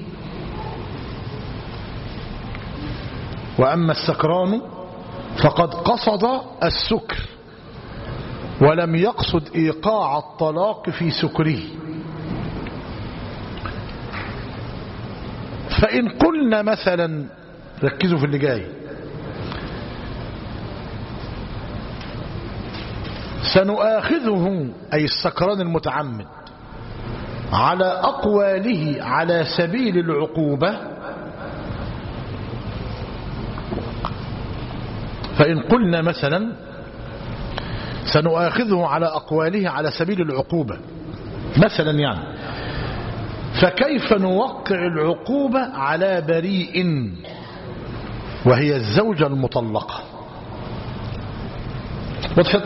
وأما السكران فقد قصد السكر ولم يقصد إيقاع الطلاق في سكره فإن قلنا مثلا ركزوا في اللي جاي سنؤاخذه أي السكران المتعمد على أقواله على سبيل العقوبة فإن قلنا مثلا سنؤاخذه على أقواله على سبيل العقوبة مثلا يعني فكيف نوقع العقوبة على بريء وهي الزوجة المطلقة وضحت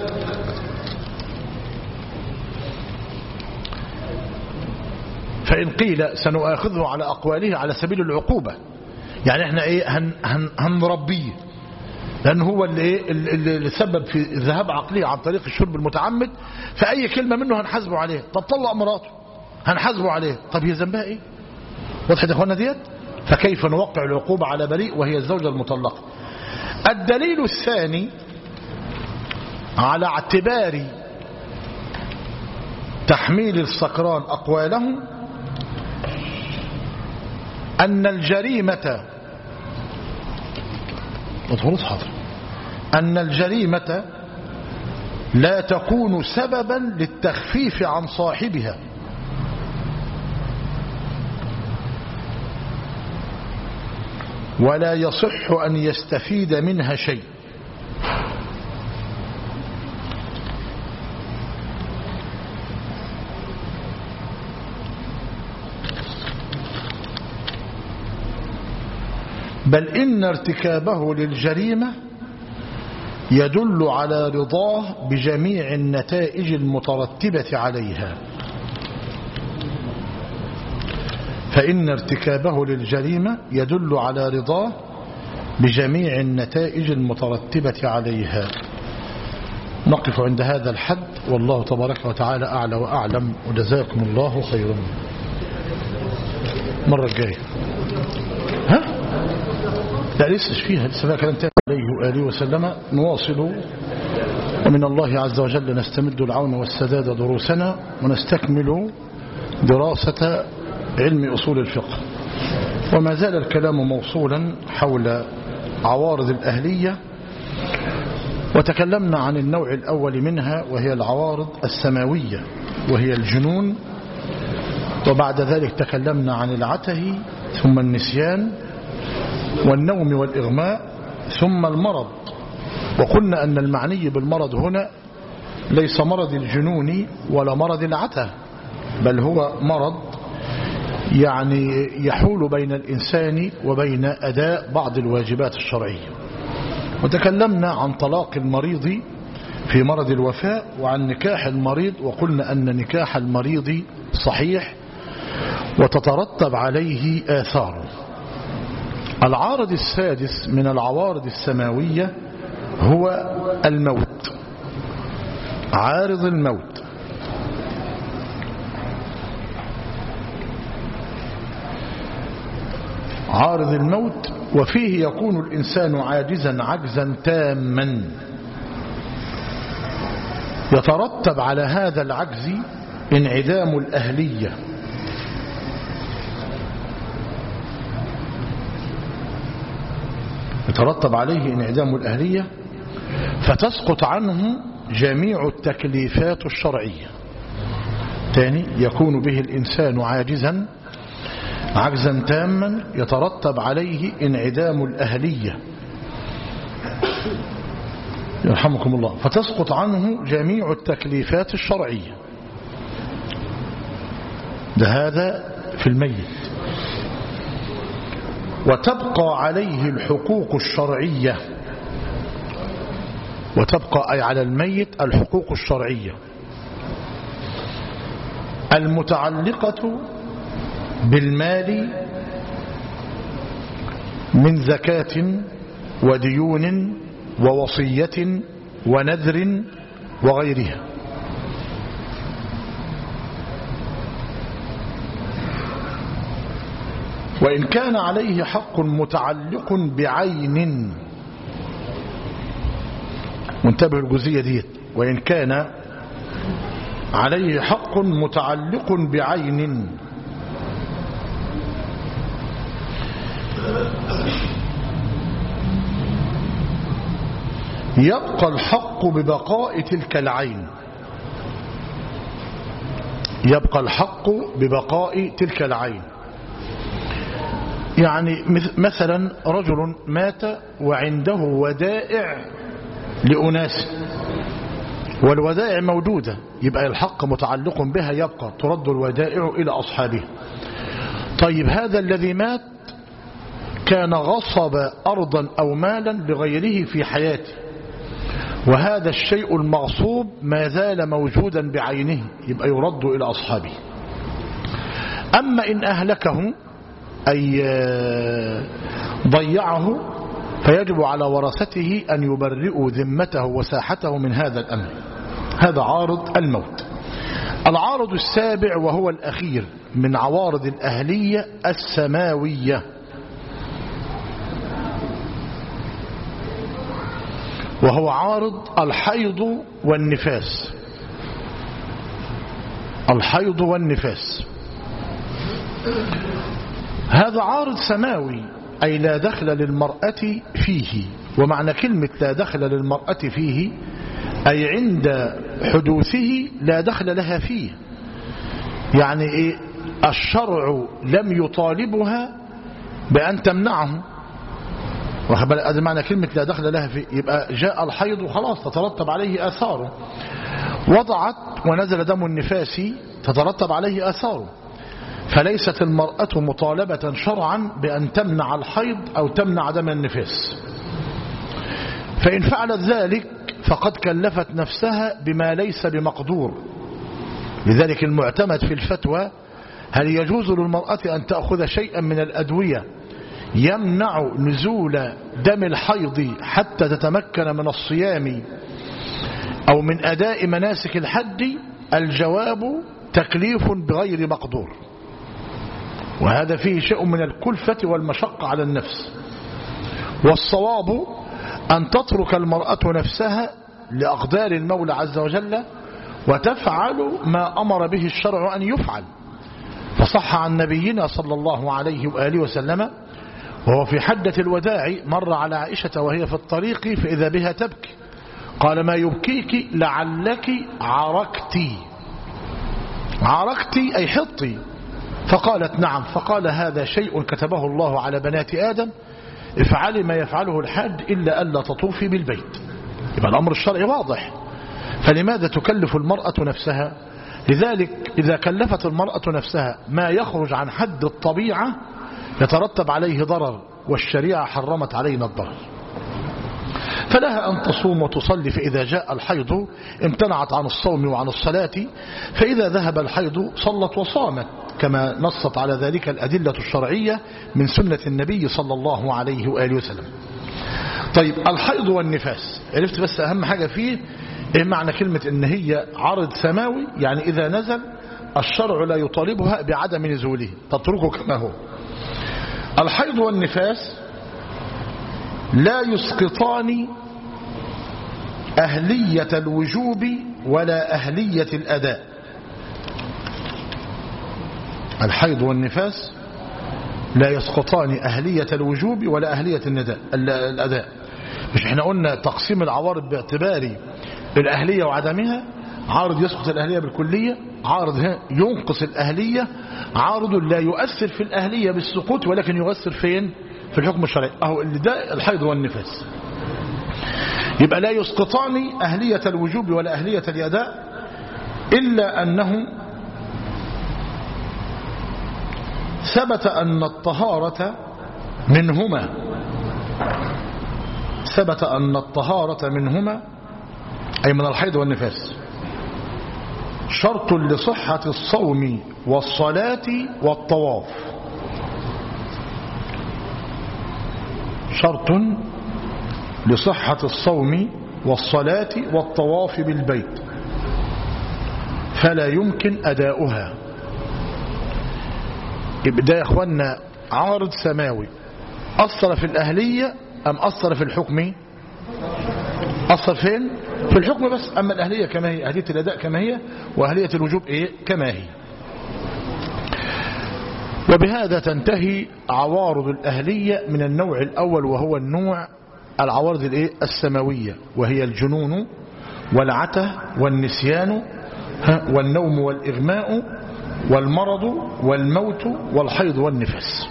فإن قيل سنؤاخذه على أقواله على سبيل العقوبة يعني احنا ايه هن هن هنربيه لأن هو اللي, إيه اللي سبب في ذهاب عقلية عن طريق الشرب المتعمد فأي كلمة منه هنحاسبه عليه طب طلق مراته هنحاسبه عليه طب هي ذنبها ايه وضحت يا اخوانا ديت فكيف نوقع العقوبة على بريء وهي الزوجة المطلقة الدليل الثاني على اعتبار تحميل السكران أقوالهم أن الجريمة مطهورة حاضر أن الجريمة لا تكون سببا للتخفيف عن صاحبها ولا يصح أن يستفيد منها شيء بل إن ارتكابه للجريمة يدل على رضاه بجميع النتائج المترتبة عليها فإن ارتكابه للجريمة يدل على رضاه بجميع النتائج المترتبة عليها نقف عند هذا الحد والله تبارك وتعالى أعلى وأعلم وجزاكم الله خيرا مرة الجاية ها؟ لا لسه فيها لسه فيها كلام تاني عليه وآله وسلم نواصل ومن الله عز وجل نستمد العون والسداد دروسنا ونستكمل دراسة علم أصول الفقه وما زال الكلام موصولا حول عوارض الأهلية وتكلمنا عن النوع الأول منها وهي العوارض السماوية وهي الجنون وبعد ذلك تكلمنا عن العته ثم النسيان والنوم والإغماء ثم المرض وقلنا أن المعني بالمرض هنا ليس مرض الجنون ولا مرض العته بل هو مرض يعني يحول بين الإنسان وبين أداء بعض الواجبات الشرعية وتكلمنا عن طلاق المريض في مرض الوفاء وعن نكاح المريض وقلنا أن نكاح المريض صحيح وتترتب عليه آثار العارض السادس من العوارض السماوية هو الموت عارض الموت عارض الموت وفيه يكون الإنسان عاجزا عجزا تاما يترتب على هذا العجز انعدام الأهلية يترتب عليه انعدام الأهلية فتسقط عنه جميع التكليفات الشرعية ثاني يكون به الإنسان عاجزا عجزا تاما يترتب عليه انعدام الأهلية يرحمكم الله فتسقط عنه جميع التكليفات الشرعية ده هذا في الميت وتبقى عليه الحقوق الشرعية وتبقى أي على الميت الحقوق الشرعية المتعلقة بالمال من زكاة وديون ووصية ونذر وغيرها وإن كان عليه حق متعلق بعين منتبه الجزية ديت وإن كان عليه حق متعلق بعين يبقى الحق ببقاء تلك العين يبقى الحق ببقاء تلك العين يعني مثلا رجل مات وعنده ودائع لأناس والودائع موجودة يبقى الحق متعلق بها يبقى ترد الودائع إلى أصحابه طيب هذا الذي مات كان غصب أرضا أو مالا لغيره في حياته وهذا الشيء المغصوب ما زال موجودا بعينه يبقى يرد إلى أصحابه أما إن أهلكه أي ضيعه فيجب على ورثته أن يبرئوا ذمته وساحته من هذا الأمر هذا عارض الموت العارض السابع وهو الأخير من عوارض الأهلية السماوية وهو عارض الحيض والنفاس الحيض والنفاس هذا عارض سماوي أي لا دخل للمرأة فيه ومعنى كلمة لا دخل للمرأة فيه أي عند حدوثه لا دخل لها فيه يعني إيه الشرع لم يطالبها بأن تمنعه هذا معنى كلمة لا دخل لها فيه يبقى جاء الحيض وخلاص تترتب عليه آثاره وضعت ونزل دم النفاس تترتب عليه آثاره فليست المرأة مطالبة شرعا بأن تمنع الحيض أو تمنع دم النفاس فإن فعلت ذلك فقد كلفت نفسها بما ليس بمقدور لذلك المعتمد في الفتوى هل يجوز للمرأة أن تأخذ شيئا من الأدوية يمنع نزول دم الحيض حتى تتمكن من الصيام أو من أداء مناسك الحج الجواب تكليف بغير مقدور وهذا فيه شيء من الكلفة والمشقة على النفس والصواب أن تترك المرأة نفسها لأقدار المولى عز وجل وتفعل ما أمر به الشرع أن يفعل فصح عن نبينا صلى الله عليه وآله وسلم وهو في حدة الوداع مر على عائشة وهي في الطريق فإذا بها تبكي قال ما يبكيك لعلك عركتي عركتي أي حطي فقالت نعم فقال هذا شيء كتبه الله على بنات آدم افعلي ما يفعله الحاج إلا ألا تطوفي بالبيت يبقى الأمر الشرعي واضح فلماذا تكلف المرأة نفسها لذلك إذا كلفت المرأة نفسها ما يخرج عن حد الطبيعة يترتب عليه ضرر والشريعة حرمت علينا الضرر فلها أن تصوم وتصلي فإذا جاء الحيض امتنعت عن الصوم وعن الصلاة فإذا ذهب الحيض صلت وصامت كما نصت على ذلك الأدلة الشرعية من سنة النبي صلى الله عليه وآله وسلم طيب الحيض والنفاس عرفت بس أهم حاجة فيه إيه معنى كلمة إن هي عرض سماوي يعني إذا نزل الشرع لا يطالبها بعدم نزوله تتركه كما هو الحيض والنفاس لا يسقطان أهلية الوجوب ولا أهلية الأداء الحيض والنفاس لا يسقطان أهلية الوجوب ولا أهلية النداء الأداء مش احنا قلنا تقسيم العوارض باعتبار الأهلية وعدمها عارض يسقط الأهلية بالكلية عارض ينقص الأهلية عارض لا يؤثر في الأهلية بالسقوط ولكن يؤثر فين في الحكم الشرعي أهو اللي ده الحيض والنفاس يبقى لا يسقطان أهلية الوجوب ولا أهلية الأداء إلا أنه ثبت أن الطهارة منهما ثبت أن الطهارة منهما أي من الحيض والنفاس شرط لصحة الصوم والصلاة والطواف شرط لصحة الصوم والصلاة والطواف بالبيت فلا يمكن أداؤها يبقى يا أخوانا عارض سماوي أثر في الأهلية أم أثر في الحكم أثر فين في الحكم بس أما الأهلية كما هي أهلية الأداء كما هي وأهلية الوجوب إيه كما هي وبهذا تنتهي عوارض الأهلية من النوع الأول وهو النوع العوارض الإيه السماوية وهي الجنون والعته والنسيان والنوم والإغماء والمرض والموت والحيض والنفاس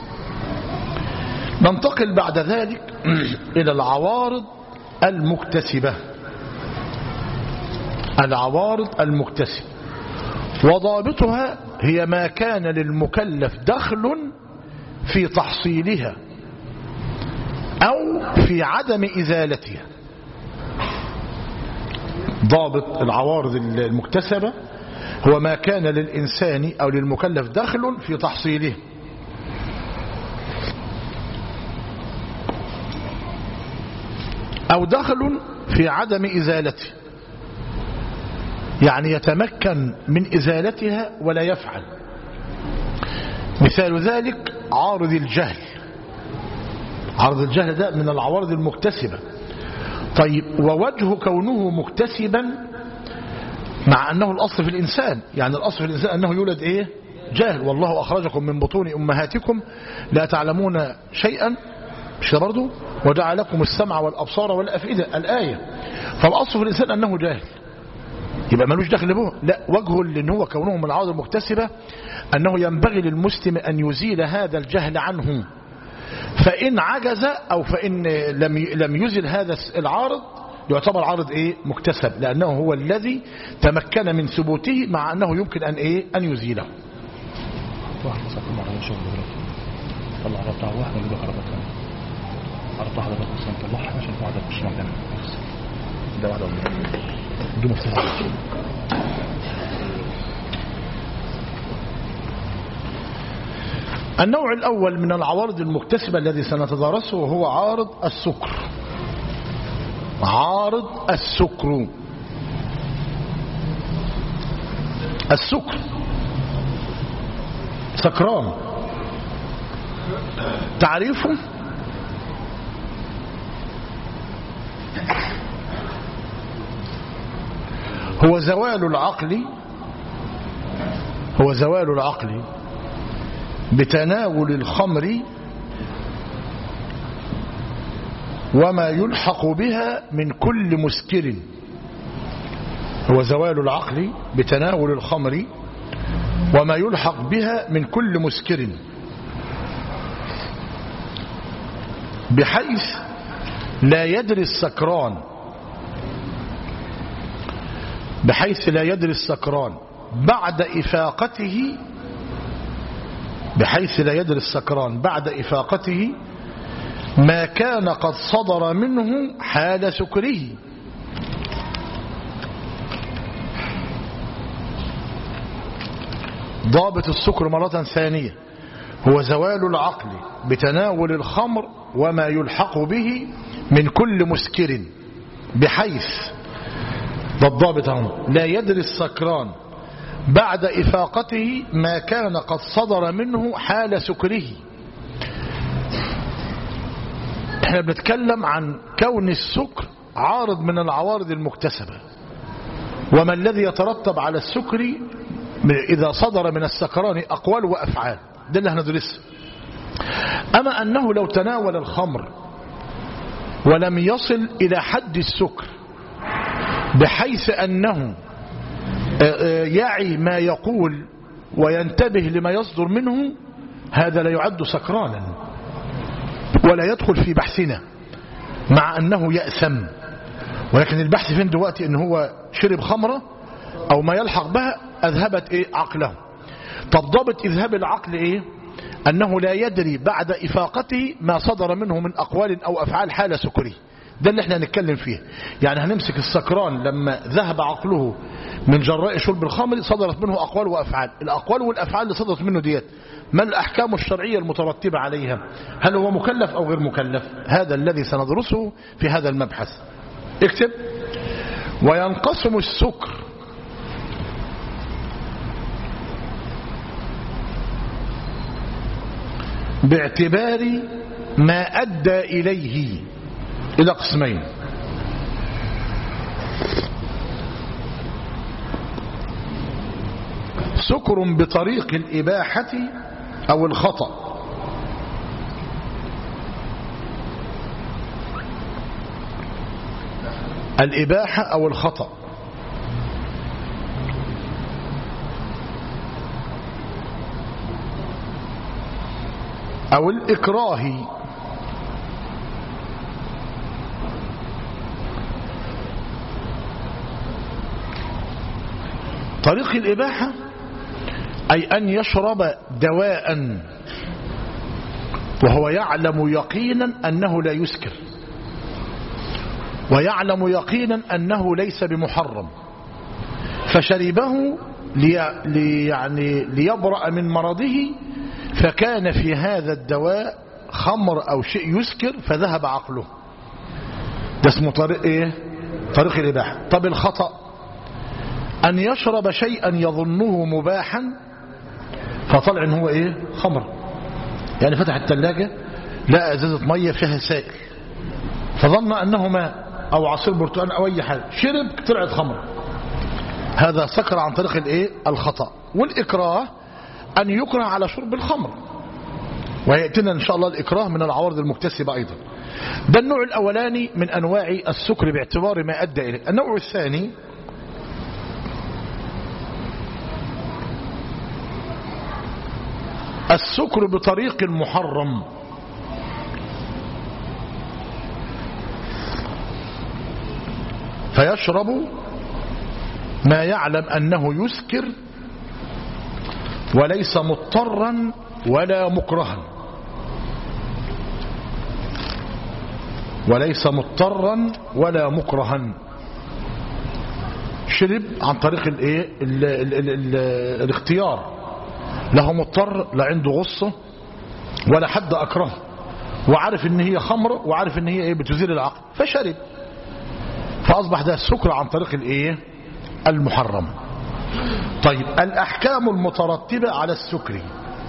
ننتقل بعد ذلك إلى العوارض المكتسبة العوارض المكتسبة وضابطها هي ما كان للمكلف دخل في تحصيلها أو في عدم إزالتها ضابط العوارض المكتسبة هو ما كان للإنسان أو للمكلف دخل في تحصيله أو دخل في عدم إزالته يعني يتمكن من إزالتها ولا يفعل مثال ذلك عارض الجهل عارض الجهل ده من العوارض المكتسبة طيب ووجه كونه مكتسبا مع أنه الأصل في الإنسان يعني الأصل في الإنسان أنه يولد إيه جاهل والله أخرجكم من بطون أمهاتكم لا تعلمون شيئا مش برضه وجعل لكم السمع والأبصار والأفئدة الآية فالأصل في الإنسان أنه جاهل يبقى ملوش دخل به لا وجهه لأن هو كونه من العوض المكتسبة أنه ينبغي للمسلم أن يزيل هذا الجهل عنه فإن عجز أو فإن لم لم يزل هذا العارض يعتبر عارض إيه مكتسب لأنه هو الذي تمكن من ثبوته مع أنه يمكن أن إيه أن يزيله واحد مسكين على شغل دلوقتي طلع على بتاع واحد اللي بكره بكره على بتاع حضرتك بس نطلعها عشان بعد مش مكان بس ده بعد بدون مفتاح النوع الأول من العوارض المكتسبة الذي سنتدارسه هو عارض السكر عارض السكر السكر سكران تعريفه هو زوال العقل هو زوال العقل بتناول الخمر وما يلحق بها من كل مسكر هو زوال العقل بتناول الخمر وما يلحق بها من كل مسكر بحيث لا يدري السكران بحيث لا يدري السكران بعد إفاقته بحيث لا يدري السكران بعد إفاقته ما كان قد صدر منه حال سكره ضابط السكر مرة ثانية هو زوال العقل بتناول الخمر وما يلحق به من كل مسكر بحيث ده الضابط هنا لا يدري السكران بعد إفاقته ما كان قد صدر منه حال سكره احنا بنتكلم عن كون السكر عارض من العوارض المكتسبة وما الذي يترتب على السكر إذا صدر من السكران أقوال وأفعال ده اللي هندرسه أما أنه لو تناول الخمر ولم يصل إلى حد السكر بحيث أنه يعي ما يقول وينتبه لما يصدر منه هذا لا يعد سكرانا ولا يدخل في بحثنا مع أنه يأثم ولكن البحث فين دلوقتي أنه هو شرب خمرة أو ما يلحق بها أذهبت إيه عقله طب ضابط إذهاب العقل إيه أنه لا يدري بعد إفاقته ما صدر منه من أقوال أو أفعال حال سكره ده اللي احنا هنتكلم فيه يعني هنمسك السكران لما ذهب عقله من جراء شرب الخمر صدرت منه أقوال وأفعال الأقوال والأفعال اللي صدرت منه ديت ما الأحكام الشرعية المترتبة عليها هل هو مكلف أو غير مكلف هذا الذي سندرسه في هذا المبحث اكتب وينقسم السكر باعتبار ما أدى إليه إلى قسمين سكر بطريق الإباحة أو الخطأ الإباحة أو الخطأ أو الإكراه طريق الإباحة أي أن يشرب دواء وهو يعلم يقينا أنه لا يسكر ويعلم يقينا أنه ليس بمحرم فشربه لي لي يعني ليبرأ من مرضه فكان في هذا الدواء خمر أو شيء يسكر فذهب عقله ده اسمه طريق ايه طريق الإباحة طب الخطأ أن يشرب شيئا يظنه مباحا فطلع ان هو ايه خمر يعني فتح الثلاجة لقى ازازة مية فيها سائل فظن انه ماء او عصير برتقال او اي حاجة شرب طلعت خمر هذا سكر عن طريق الايه الخطأ والاكراه ان يكره على شرب الخمر ويأتينا ان شاء الله الاكراه من العوارض المكتسبة ايضا ده النوع الاولاني من انواع السكر باعتبار ما ادى اليه النوع الثاني السكر بطريق محرم فيشرب ما يعلم أنه يسكر وليس مضطرا ولا مكرها وليس مضطرا ولا مكرها شرب عن طريق الايه ال ال ال ال الاختيار لا هو مضطر لا عنده غصة ولا حد أكره وعارف ان هي خمر وعارف ان هي ايه بتزيل العقل فشرب فأصبح ده السكر عن طريق الايه المحرم طيب الأحكام المترتبة على السكر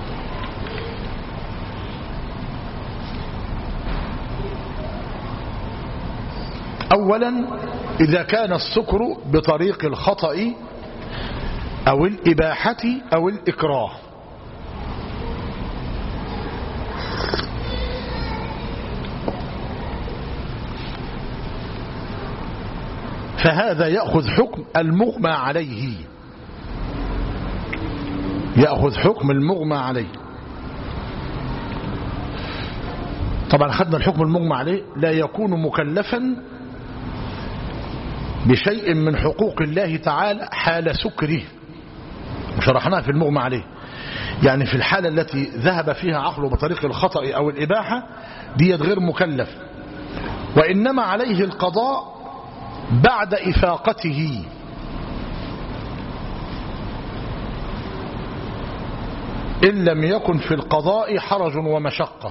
أولا إذا كان السكر بطريق الخطأ أو الإباحة أو الإكراه فهذا يأخذ حكم المغمى عليه يأخذ حكم المغمى عليه طبعا خدنا الحكم المغمى عليه لا يكون مكلفا بشيء من حقوق الله تعالى حال سكره وشرحناها في المغمى عليه يعني في الحالة التي ذهب فيها عقله بطريق الخطأ أو الإباحة ديت غير مكلف وإنما عليه القضاء بعد إفاقته إن لم يكن في القضاء حرج ومشقة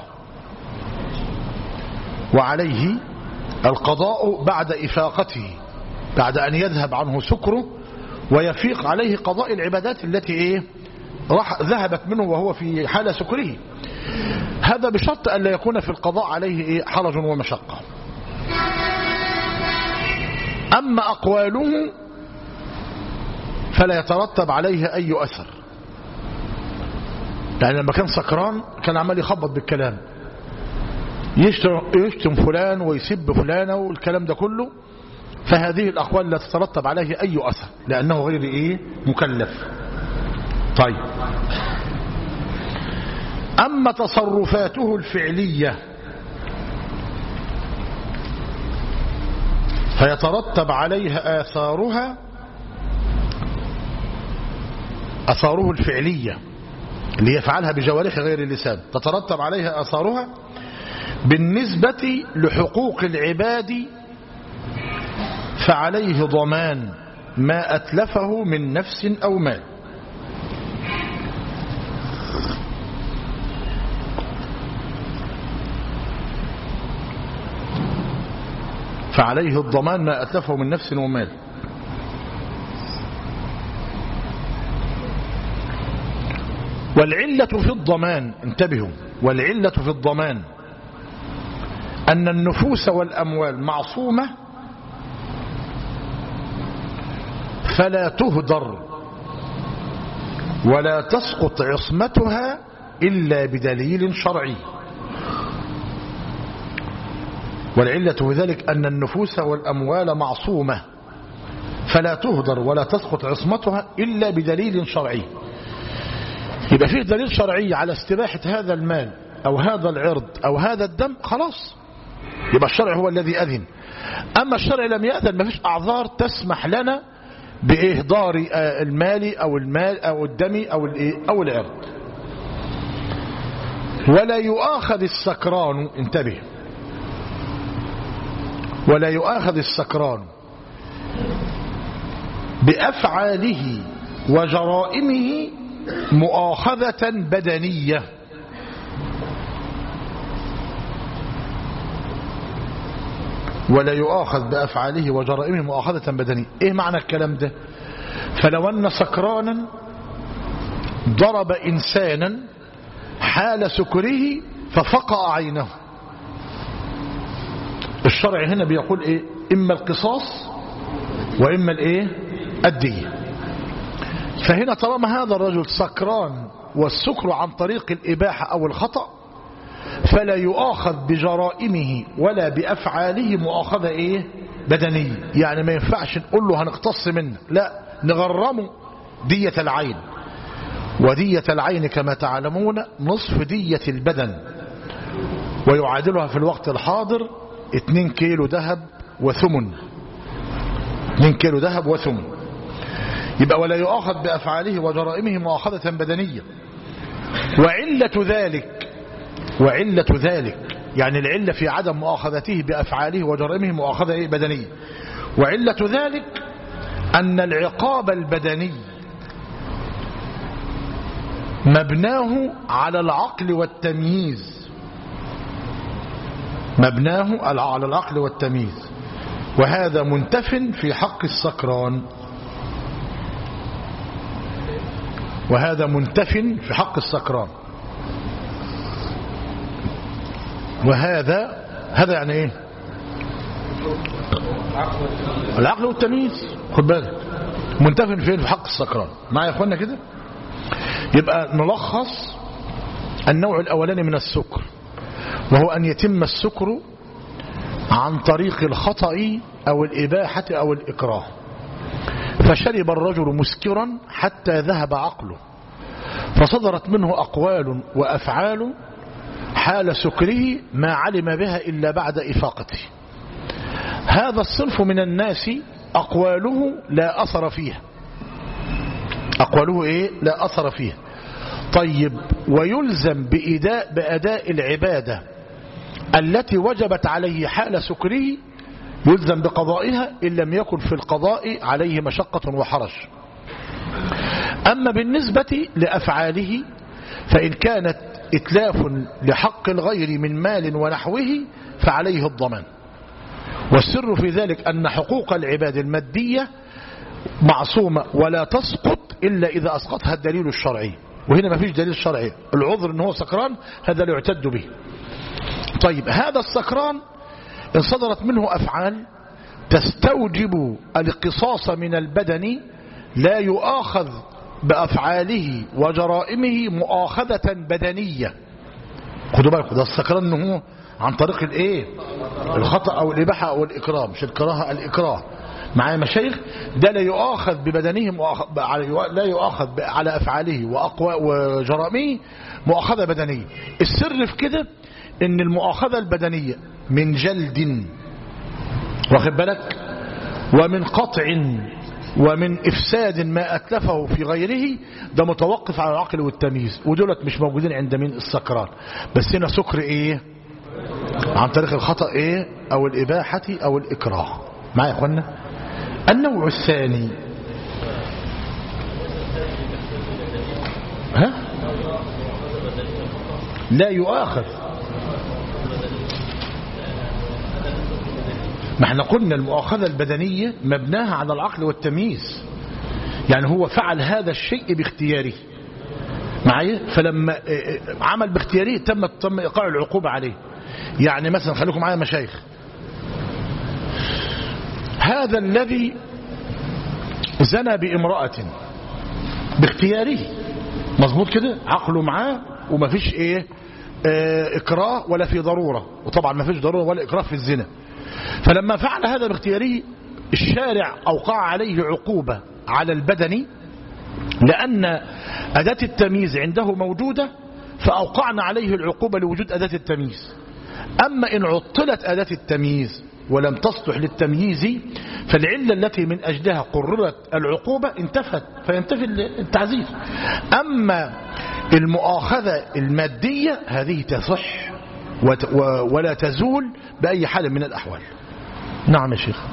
وعليه القضاء بعد إفاقته بعد أن يذهب عنه سكره ويفيق عليه قضاء العبادات التي إيه راح ذهبت منه وهو في حال سكره هذا بشرط أن لا يكون في القضاء عليه إيه حرج ومشقة أما أقواله فلا يترتب عليه أي أثر يعني لما كان سكران كان عمال يخبط بالكلام يشتم, يشتم فلان ويسب فلانة والكلام ده كله فهذه الأقوال لا تترتب عليه أي أثر لأنه غير إيه مكلف طيب أما تصرفاته الفعلية فيترتب عليها آثارها أثاره الفعلية اللي يفعلها بجوارح غير اللسان تترتب عليها آثارها بالنسبة لحقوق العباد فعليه ضمان ما أتلفه من نفس أو مال فعليه الضمان ما أتلفه من نفس ومال والعلة في الضمان انتبهوا والعلة في الضمان أن النفوس والأموال معصومة فلا تهدر ولا تسقط عصمتها إلا بدليل شرعي والعلة في ذلك أن النفوس والأموال معصومة فلا تهدر ولا تسقط عصمتها إلا بدليل شرعي يبقى فيه دليل شرعي على استباحة هذا المال أو هذا العرض أو هذا الدم خلاص يبقى الشرع هو الذي أذن أما الشرع لم يأذن ما فيش أعذار تسمح لنا بإهدار المال أو المال أو الدم أو, أو العرض ولا يؤاخذ السكران انتبه ولا يؤاخذ السكران بأفعاله وجرائمه مؤاخذة بدنية ولا يؤاخذ بأفعاله وجرائمه مؤاخذة بدنية ايه معنى الكلام ده فلو أن سكرانا ضرب إنسانا حال سكره ففقع عينه الشرع هنا بيقول ايه اما القصاص واما الايه الدية فهنا طالما هذا الرجل سكران والسكر عن طريق الإباحة أو الخطأ فلا يؤاخذ بجرائمه ولا بأفعاله مؤاخذة إيه بدنية يعني ما ينفعش نقول له هنقتص منه لا نغرمه دية العين ودية العين كما تعلمون نصف دية البدن ويعادلها في الوقت الحاضر 2 كيلو ذهب وثمن 2 كيلو ذهب وثمن يبقى ولا يؤاخذ بأفعاله وجرائمه مؤاخذة بدنية وعلة ذلك وعلة ذلك يعني العلة في عدم مؤاخذته بأفعاله وجرائمه مؤاخذة بدنية وعلة ذلك أن العقاب البدني مبناه على العقل والتمييز مبناه على العقل والتمييز وهذا منتف في حق السكران وهذا منتف في حق السكران وهذا هذا يعني ايه العقل والتمييز خد بالك منتف فين في حق السكران معايا يا اخوانا كده يبقى نلخص النوع الاولاني من السكر وهو ان يتم السكر عن طريق الخطأ او الاباحة او الاكراه فشرب الرجل مسكرا حتى ذهب عقله فصدرت منه أقوال وأفعال حال سكره ما علم بها إلا بعد إفاقته هذا الصنف من الناس أقواله لا أثر فيها أقواله إيه لا أثر فيها طيب ويلزم بإداء بأداء العبادة التي وجبت عليه حال سكره يلزم بقضائها إن لم يكن في القضاء عليه مشقة وحرج أما بالنسبة لأفعاله فإن كانت إتلاف لحق الغير من مال ونحوه فعليه الضمان والسر في ذلك أن حقوق العباد المادية معصومة ولا تسقط إلا إذا أسقطها الدليل الشرعي وهنا ما فيش دليل شرعي العذر أنه سكران هذا لا يعتد به طيب هذا السكران إن صدرت منه أفعال تستوجب القصاص من البدن لا يؤاخذ بأفعاله وجرائمه مؤاخذة بدنية خدوا بالكم ده السكران انه عن طريق الايه الخطأ او الاباحة او الاكراه مش الكراهة الاكراه معايا مشايخ ده لا يؤاخذ ببدنه مؤاخذ لا يؤاخذ على افعاله واقوى وجرائمه مؤاخذة بدنية السر في كده ان المؤاخذة البدنية من جلد واخد بالك ومن قطع ومن إفساد ما أتلفه في غيره ده متوقف على العقل والتمييز ودولت مش موجودين عند مين السكران بس هنا سكر إيه عن طريق الخطأ إيه أو الإباحة أو الإكراه معايا يا أخوانا النوع الثاني ها لا يؤاخذ ما احنا قلنا المؤاخذة البدنية مبناها على العقل والتمييز يعني هو فعل هذا الشيء باختياره معايا فلما اه، اه، عمل باختياره تم تم ايقاع العقوبة عليه يعني مثلا خليكم معايا مشايخ هذا الذي زنى بامرأة باختياره مظبوط كده عقله معاه وما فيش ايه اه اكراه ولا في ضرورة وطبعا ما فيش ضرورة ولا اكراه في الزنا فلما فعل هذا باختياره الشارع اوقع عليه عقوبة على البدن لأن أداة التمييز عنده موجودة فأوقعنا عليه العقوبة لوجود أداة التمييز أما إن عطلت أداة التمييز ولم تصلح للتمييز فالعلة التي من أجلها قررت العقوبة انتفت فينتفي التعزيز أما المؤاخذة المادية هذه تصح وت- و- ولا تزول بأي حال من الأحوال نعم يا شيخ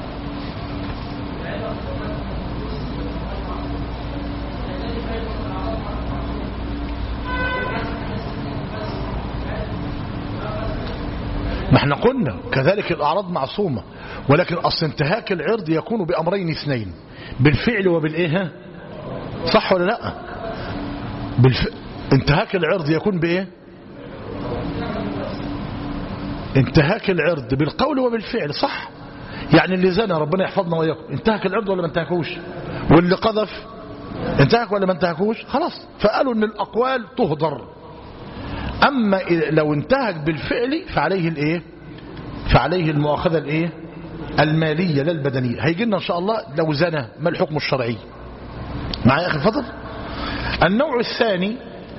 ما احنا قلنا كذلك الأعراض معصومة ولكن أصل انتهاك العرض يكون بأمرين اثنين بالفعل وبالإيه ها؟ صح ولا لا بالف... انتهاك العرض يكون بإيه انتهاك العرض بالقول وبالفعل صح يعني اللي زنى ربنا يحفظنا وإياكم انتهك العرض ولا ما انتهكوش واللي قذف انتهك ولا ما انتهكوش خلاص فقالوا ان الأقوال تهدر أما إذا- لو انتهك بالفعل فعليه الايه فعليه المؤاخذة الايه المالية لا البدنية هيجي لنا ان شاء الله لو زنى ما الحكم الشرعي معايا اخي فضل النوع الثاني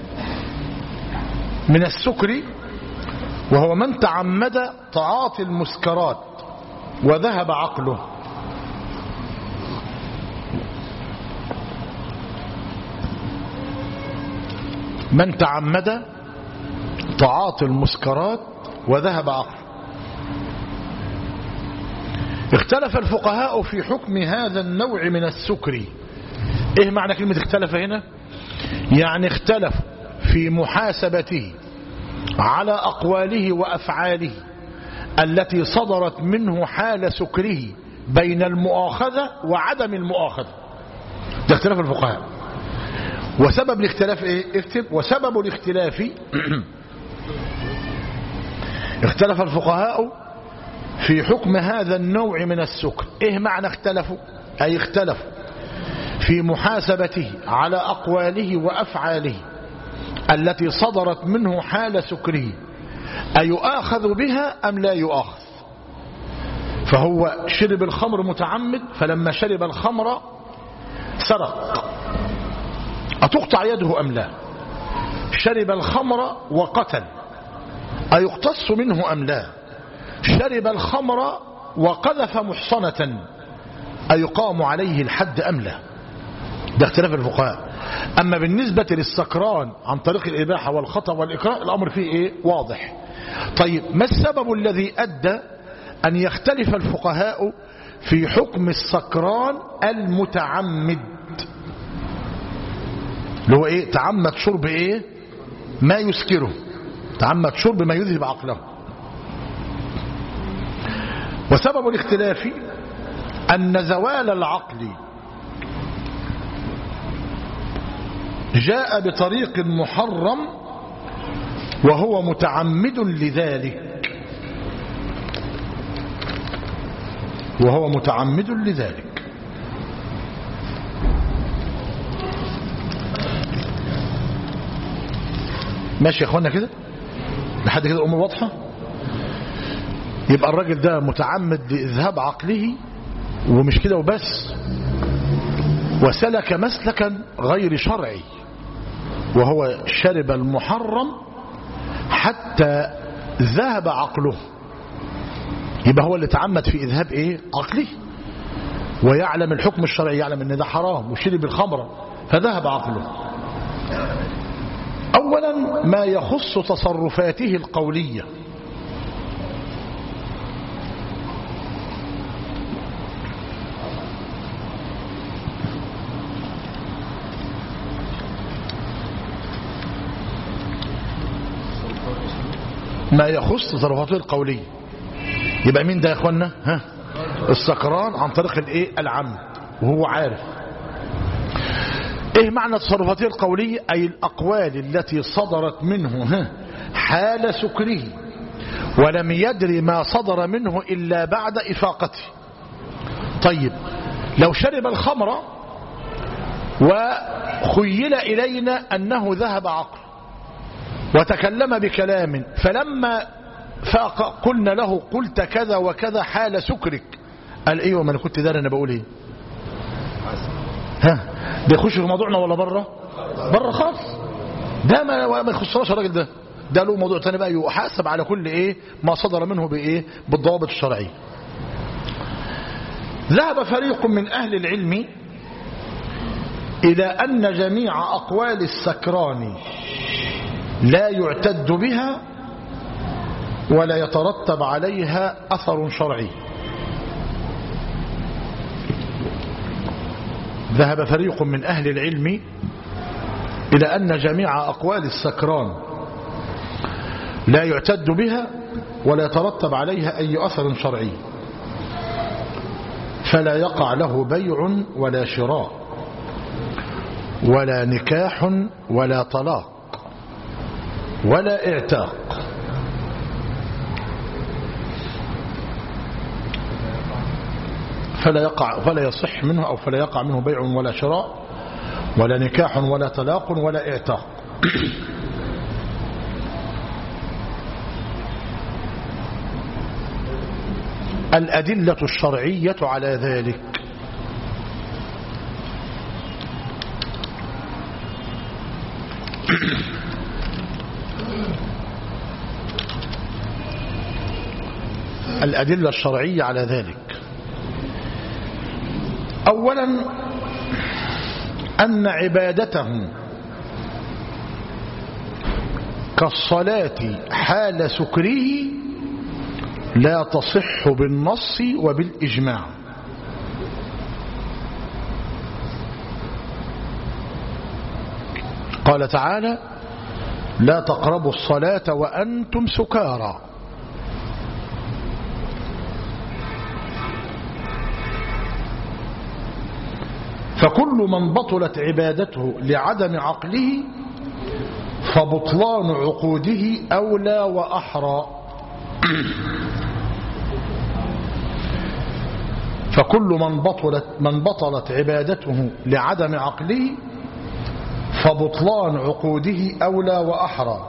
من السكر وهو من تعمد تعاطي المسكرات وذهب عقله من تعمد تعاطي المسكرات وذهب عقله اختلف الفقهاء في حكم هذا النوع من السكر ايه معنى كلمة اختلف هنا يعني اختلف في محاسبته على أقواله وأفعاله التي صدرت منه حال سكره بين المؤاخذة وعدم المؤاخذة ده اختلاف الفقهاء وسبب الاختلاف ايه اكتب وسبب الاختلاف اختلف الفقهاء في حكم هذا النوع من السكر ايه معنى اختلفوا اي اختلفوا في محاسبته على اقواله وافعاله التي صدرت منه حال سكره أيؤاخذ بها أم لا يؤاخذ فهو شرب الخمر متعمد فلما شرب الخمر سرق أتقطع يده أم لا شرب الخمر وقتل أيقتص منه أم لا شرب الخمر وقذف محصنة أيقام عليه الحد أم لا ده اختلاف الفقهاء أما بالنسبة للسكران عن طريق الإباحة والخطأ والإكراه الأمر فيه إيه؟ واضح طيب ما السبب الذي أدى أن يختلف الفقهاء في حكم السكران المتعمد اللي هو إيه تعمد شرب إيه ما يسكره تعمد شرب ما يذهب عقله وسبب الاختلاف أن زوال العقل جاء بطريق محرم وهو متعمد لذلك وهو متعمد لذلك ماشي يا اخوانا كده لحد كده الامور واضحه يبقى الراجل ده متعمد لاذهاب عقله ومش كده وبس وسلك مسلكا غير شرعي وهو شرب المحرم حتى ذهب عقله يبقى هو اللي تعمد في إذهاب إيه عقله ويعلم الحكم الشرعي يعلم ان ده حرام وشرب الخمرة فذهب عقله اولا ما يخص تصرفاته القولية ما يخص تصرفاته القولية يبقى مين ده يا اخوانا ها السكران عن طريق الايه العمد وهو عارف ايه معنى تصرفاته القولية اي الاقوال التي صدرت منه ها حال سكره ولم يدري ما صدر منه الا بعد افاقته طيب لو شرب الخمر وخيل الينا انه ذهب عقل وتكلم بكلام فلما فاق قلنا له قلت كذا وكذا حال سكرك قال ايوه ما انا كنت داري انا بقول ايه ها ده يخش في موضوعنا ولا بره بره خالص ده ما ما يخصناش الراجل ده ده له موضوع تاني بقى يحاسب على كل ايه ما صدر منه بايه بالضوابط الشرعيه ذهب فريق من اهل العلم الى ان جميع اقوال السكران لا يعتد بها ولا يترتب عليها أثر شرعي ذهب فريق من أهل العلم إلى أن جميع أقوال السكران لا يعتد بها ولا يترتب عليها أي أثر شرعي فلا يقع له بيع ولا شراء ولا نكاح ولا طلاق ولا اعتاق فلا يقع فلا يصح منه أو فلا يقع منه بيع ولا شراء ولا نكاح ولا طلاق ولا اعتاق الأدلة الشرعية على ذلك الأدلة الشرعية على ذلك أولا أن عبادته كالصلاة حال سكره لا تصح بالنص وبالإجماع قال تعالى لا تقربوا الصلاة وأنتم سكارى فكل من بطلت عبادته لعدم عقله فبطلان عقوده أولى وأحرى فكل من بطلت, من بطلت عبادته لعدم عقله فبطلان عقوده أولى وأحرى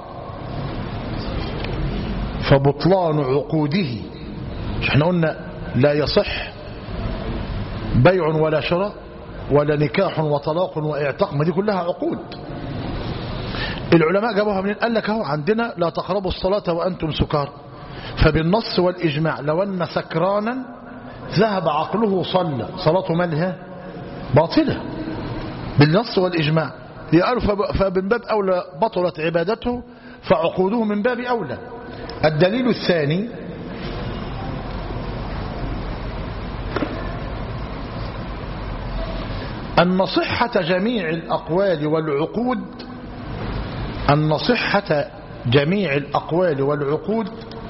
فبطلان عقوده احنا قلنا لا يصح بيع ولا شراء ولا نكاح وطلاق واعتاق ما دي كلها عقود العلماء جابوها منين قال لك اهو عندنا لا تقربوا الصلاة وأنتم سكار فبالنص والإجماع لو أن سكرانا ذهب عقله صلى صلاته مالها باطلة بالنص والإجماع قالوا فمن باب أولى بطلت عبادته فعقوده من باب أولى الدليل الثاني أن صحة جميع الأقوال والعقود أن صحة جميع الأقوال والعقود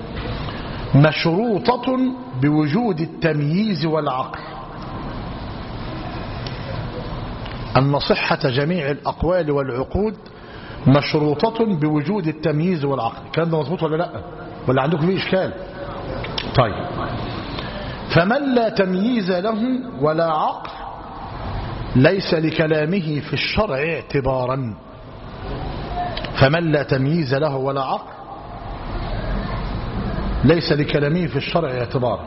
مشروطة بوجود التمييز والعقل أن صحة جميع الأقوال والعقود مشروطة بوجود التمييز والعقل كان ده مظبوط ولا لا ولا عندكم فيه إشكال طيب فمن لا تمييز له ولا عقل ليس لكلامه في الشرع اعتبارا فمن لا تمييز له ولا عقل ليس لكلامه في الشرع اعتبارا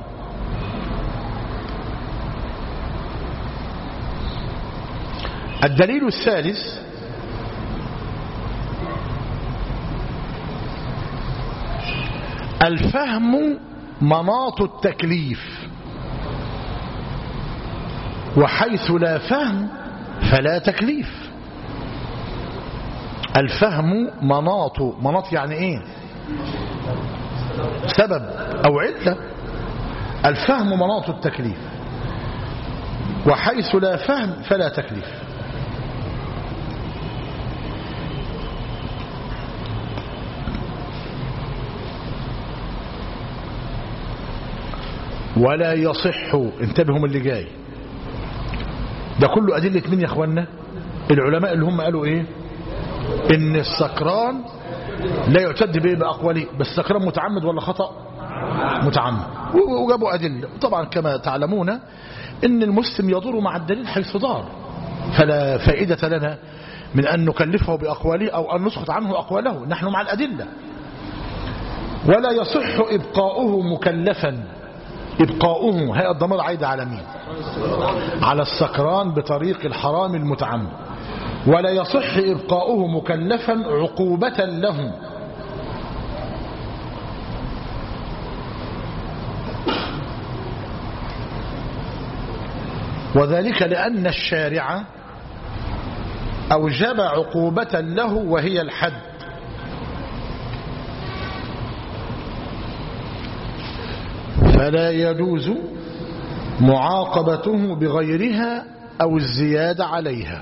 الدليل الثالث الفهم مناط التكليف وحيث لا فهم فلا تكليف الفهم مناط مناط يعني ايه سبب او علة الفهم مناط التكليف وحيث لا فهم فلا تكليف ولا يصح انتبهوا من اللي جاي ده كله أدلة مين يا اخوانا العلماء اللي هم قالوا ايه ان السكران لا يعتد به بأقواله بس السكران متعمد ولا خطأ متعمد وجابوا أدلة طبعا كما تعلمون ان المسلم يضر مع الدليل حيث دار فلا فائدة لنا من أن نكلفه بأقواله أو أن نسخط عنه أقواله نحن مع الأدلة ولا يصح إبقاؤه مكلفا إبقاؤه هي الضمير عايد على مين على السكران بطريق الحرام المتعمد ولا يصح إبقاؤه مكلفا عقوبة له وذلك لأن الشارع أوجب عقوبة له وهي الحد فلا يجوز معاقبته بغيرها أو الزيادة عليها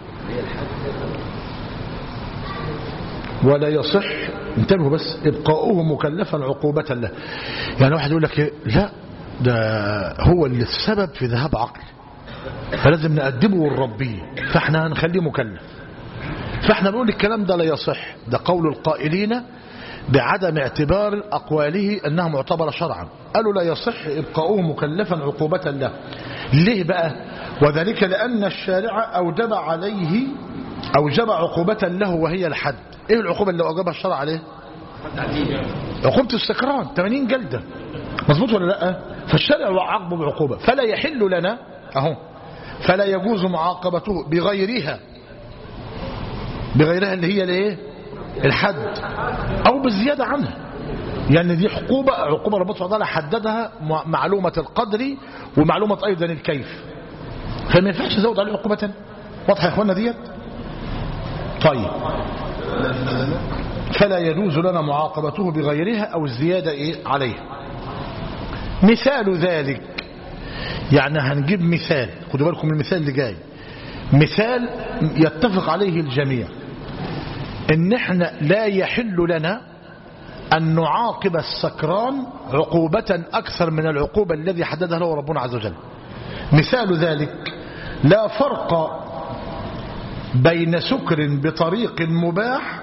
ولا يصح انتبهوا بس ابقاؤه مكلفا عقوبة له يعني واحد يقول لك لا ده هو اللي السبب في ذهاب عقل فلازم نأدبه ونربيه فاحنا هنخليه مكلف فاحنا بنقول الكلام ده لا يصح ده قول القائلين بعدم اعتبار أقواله أنها معتبرة شرعا قالوا لا يصح إبقاؤه مكلفا عقوبة له ليه بقى وذلك لأن الشارع أوجب عليه أوجب عقوبة له وهي الحد إيه العقوبة اللي أوجبها الشرع عليه عقوبة السكران 80 جلدة مظبوط ولا لا فالشارع عاقبه بعقوبة فلا يحل لنا أهو فلا يجوز معاقبته بغيرها بغيرها اللي هي الايه الحد او بالزيادة عنها يعني دي عقوبة عقوبة ربنا سبحانه وتعالى حددها معلومة القدر ومعلومة ايضا الكيف فما ينفعش نزود عليه عقوبة تانية واضحة يا اخوانا ديت طيب فلا يجوز لنا معاقبته بغيرها او الزيادة ايه عليها مثال ذلك يعني هنجيب مثال خدوا بالكم من المثال اللي جاي مثال يتفق عليه الجميع ان احنا لا يحل لنا ان نعاقب السكران عقوبة اكثر من العقوبة الذي حددها له ربنا عز وجل مثال ذلك لا فرق بين سكر بطريق مباح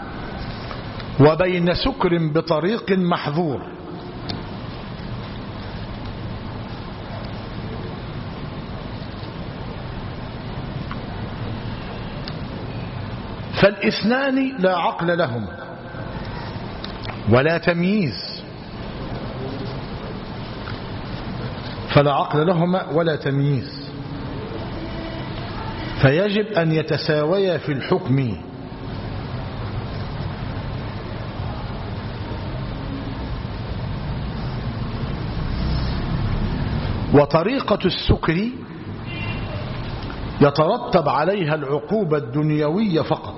وبين سكر بطريق محظور فالاثنان لا عقل لهما ولا تمييز فلا عقل لهما ولا تمييز فيجب أن يتساويا في الحكم وطريقة السكر يترتب عليها العقوبة الدنيوية فقط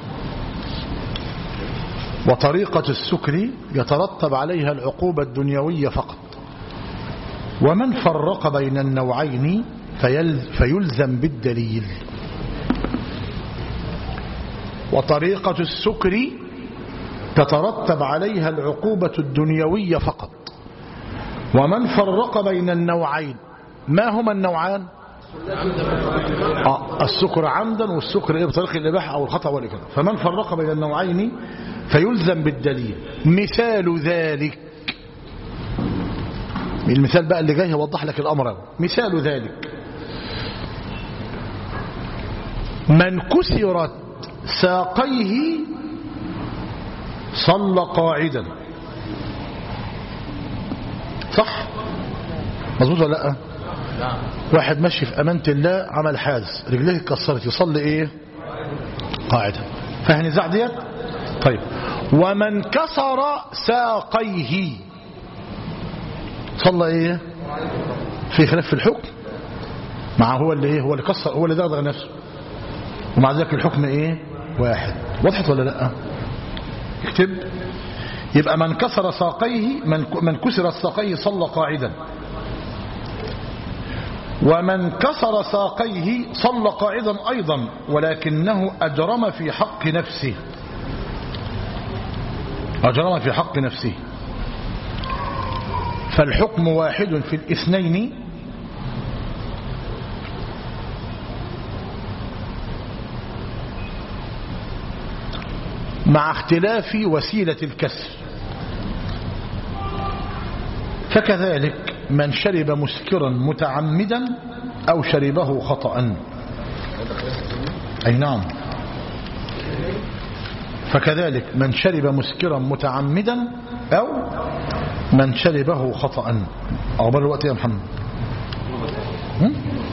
وطريقة السكر يترتب عليها العقوبة الدنيوية فقط ومن فرق بين النوعين فيلزم بالدليل وطريقة السكر تترتب عليها العقوبة الدنيوية فقط ومن فرق بين النوعين ما هما النوعان آه السكر عمدا والسكر إيه بطريق الإباحة أو الخطأ والإكراه فمن فرق بين النوعين فيلزم بالدليل مثال ذلك المثال بقى اللي جاي يوضح لك الأمر مثال ذلك من كسرت ساقيه صلى قاعدا صح مظبوط ولا لا واحد ماشي في أمانة الله عمل حادث رجليه اتكسرت يصلي ايه قاعدا فهنزع ديت طيب ومن كسر ساقيه صلى ايه في خلاف في الحكم مع هو اللي ايه هو اللي كسر هو اللي دغدغ نفسه ومع ذلك الحكم ايه واحد وضحت ولا لا اكتب يبقى من كسر ساقيه من من كسر ساقيه صلى قاعدا ومن كسر ساقيه صلى قاعدا أيضا ولكنه أجرم في حق نفسه أجرم في حق نفسه فالحكم واحد في الاثنين مع اختلاف وسيلة الكسر فكذلك من شرب مسكرا متعمدا أو شربه خطأ أي نعم فكذلك من شرب مسكرا متعمدا أو من شربه خطأ أقبل الوقت يا محمد هم؟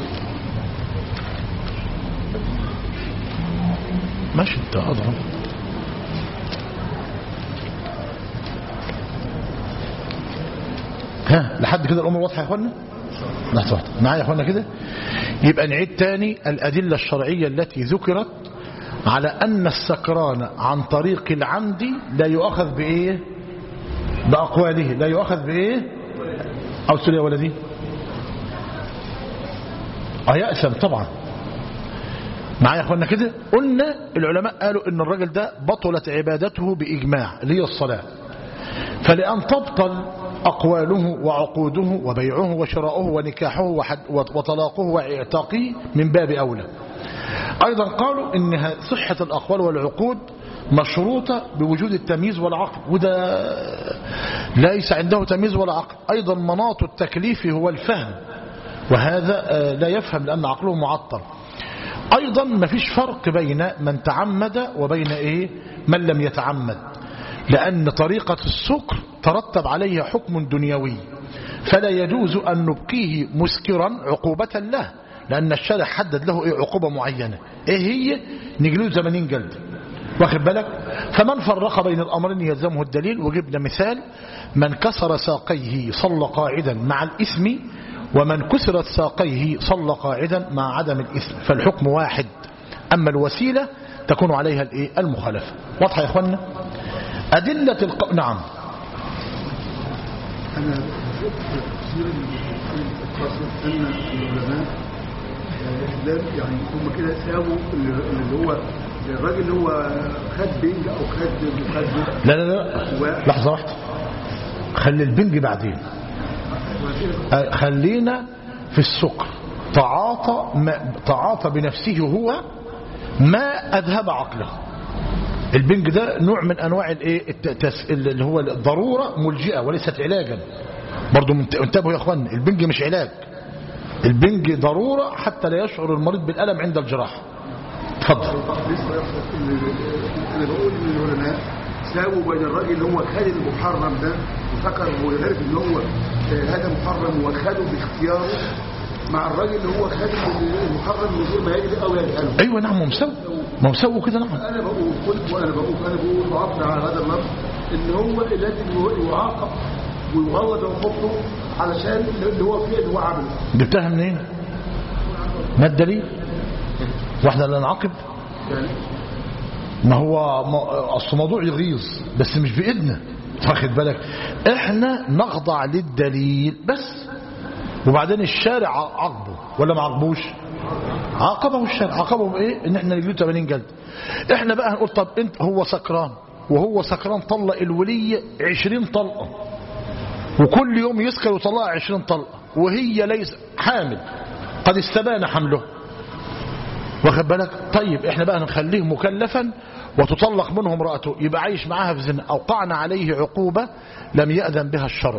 ماشي انت أضرب ها لحد كده الأمور واضحة يا أخوانا لحظة واحدة معايا يا أخوانا كده يبقى نعيد تاني الأدلة الشرعية التي ذكرت على أن السكران عن طريق العمد لا يؤخذ بإيه بأقواله لا يؤخذ بإيه أو سوري يا ولدي اه يأسم طبعا معايا يا اخوانا كده قلنا العلماء قالوا ان الراجل ده بطلت عبادته بإجماع اللي هي الصلاة فلأن تبطل أقواله وعقوده وبيعه وشراؤه ونكاحه وحد- وطلاقه واعتاقه من باب أولى أيضا قالوا إن صحة الأقوال والعقود مشروطة بوجود التمييز والعقل وده ليس عنده تمييز ولا عقل أيضا مناط التكليف هو الفهم وهذا آه، لا يفهم لأن عقله معطل أيضا ما فيش فرق بين من تعمد وبين إيه من لم يتعمد لأن طريقة السكر ترتب عليها حكم دنيوي فلا يجوز أن نبقيه مسكرا عقوبة له لأن الشارع حدد له إيه عقوبة معينة إيه هي نجلوه 80 جلد واخد بالك فمن فرق بين الأمرين يلزمه الدليل وجبنا مثال من كسر ساقيه صلى قاعدا مع الإثم ومن كسرت ساقيه صلى قاعدا مع عدم الإثم فالحكم واحد أما الوسيلة تكون عليها الإيه؟ المخالفة واضحة يا إخوانا أدلة الق... نعم أنا شفت تفسير القاسم أن العلماء آه، لم يعني هم كده ساووا اللي اللي هو الراجل اللي هو خد بنج أو خد مخدر لا لا لا لحظة واحدة خلي البنج بعدين أه، خلينا في السكر تعاطى ما تعاطى بنفسه هو ما أذهب عقله البنج ده نوع من أنواع الايه الت- التس- اللي هو الضرورة ملجئة وليست علاجا برضو منت- انتبهوا يا اخوان البنج مش علاج البنج ضرورة حتى لا يشعر المريض بالألم عند الجراحة اتفضل لسه يحصل إن- انا بقول ان العلماء ساووا بين الراجل اللي هو خد المحرم ده وفكر وعرف ان هو آه، هذا محرم وخده باختياره مع الراجل اللي هو خد المحرم من غير ما يجري او يجهله ايوه نعم ما مسوي ما مسوي كده نعم انا بقول قلت وانا بقول انا بقول وعبر على هذا اللفظ ان هو لازم يعاقب ويغوض عقوبته علشان اللي هو فيه اللي هو عمله جبتها منين ما الدليل واحنا لا نعاقب يعني ما هو ما- اصل موضوع يغيظ بس مش بايدنا واخد بالك احنا نخضع للدليل بس وبعدين الشارع عاقبه ولا ما عاقبوش عاقبه الشارع عاقبه بايه ان احنا نجيله 80 جلد احنا بقى هنقول طب انت هو سكران وهو سكران طلق الولية 20 طلقه وكل يوم يسكر ويطلقها 20 طلقه وهي ليس حامل قد استبان حمله واخد بالك طيب احنا بقى نخليه مكلفا وتطلق منه امرأته يبقى عايش معاها في زنا اوقعنا عليه عقوبة لم يأذن بها الشرع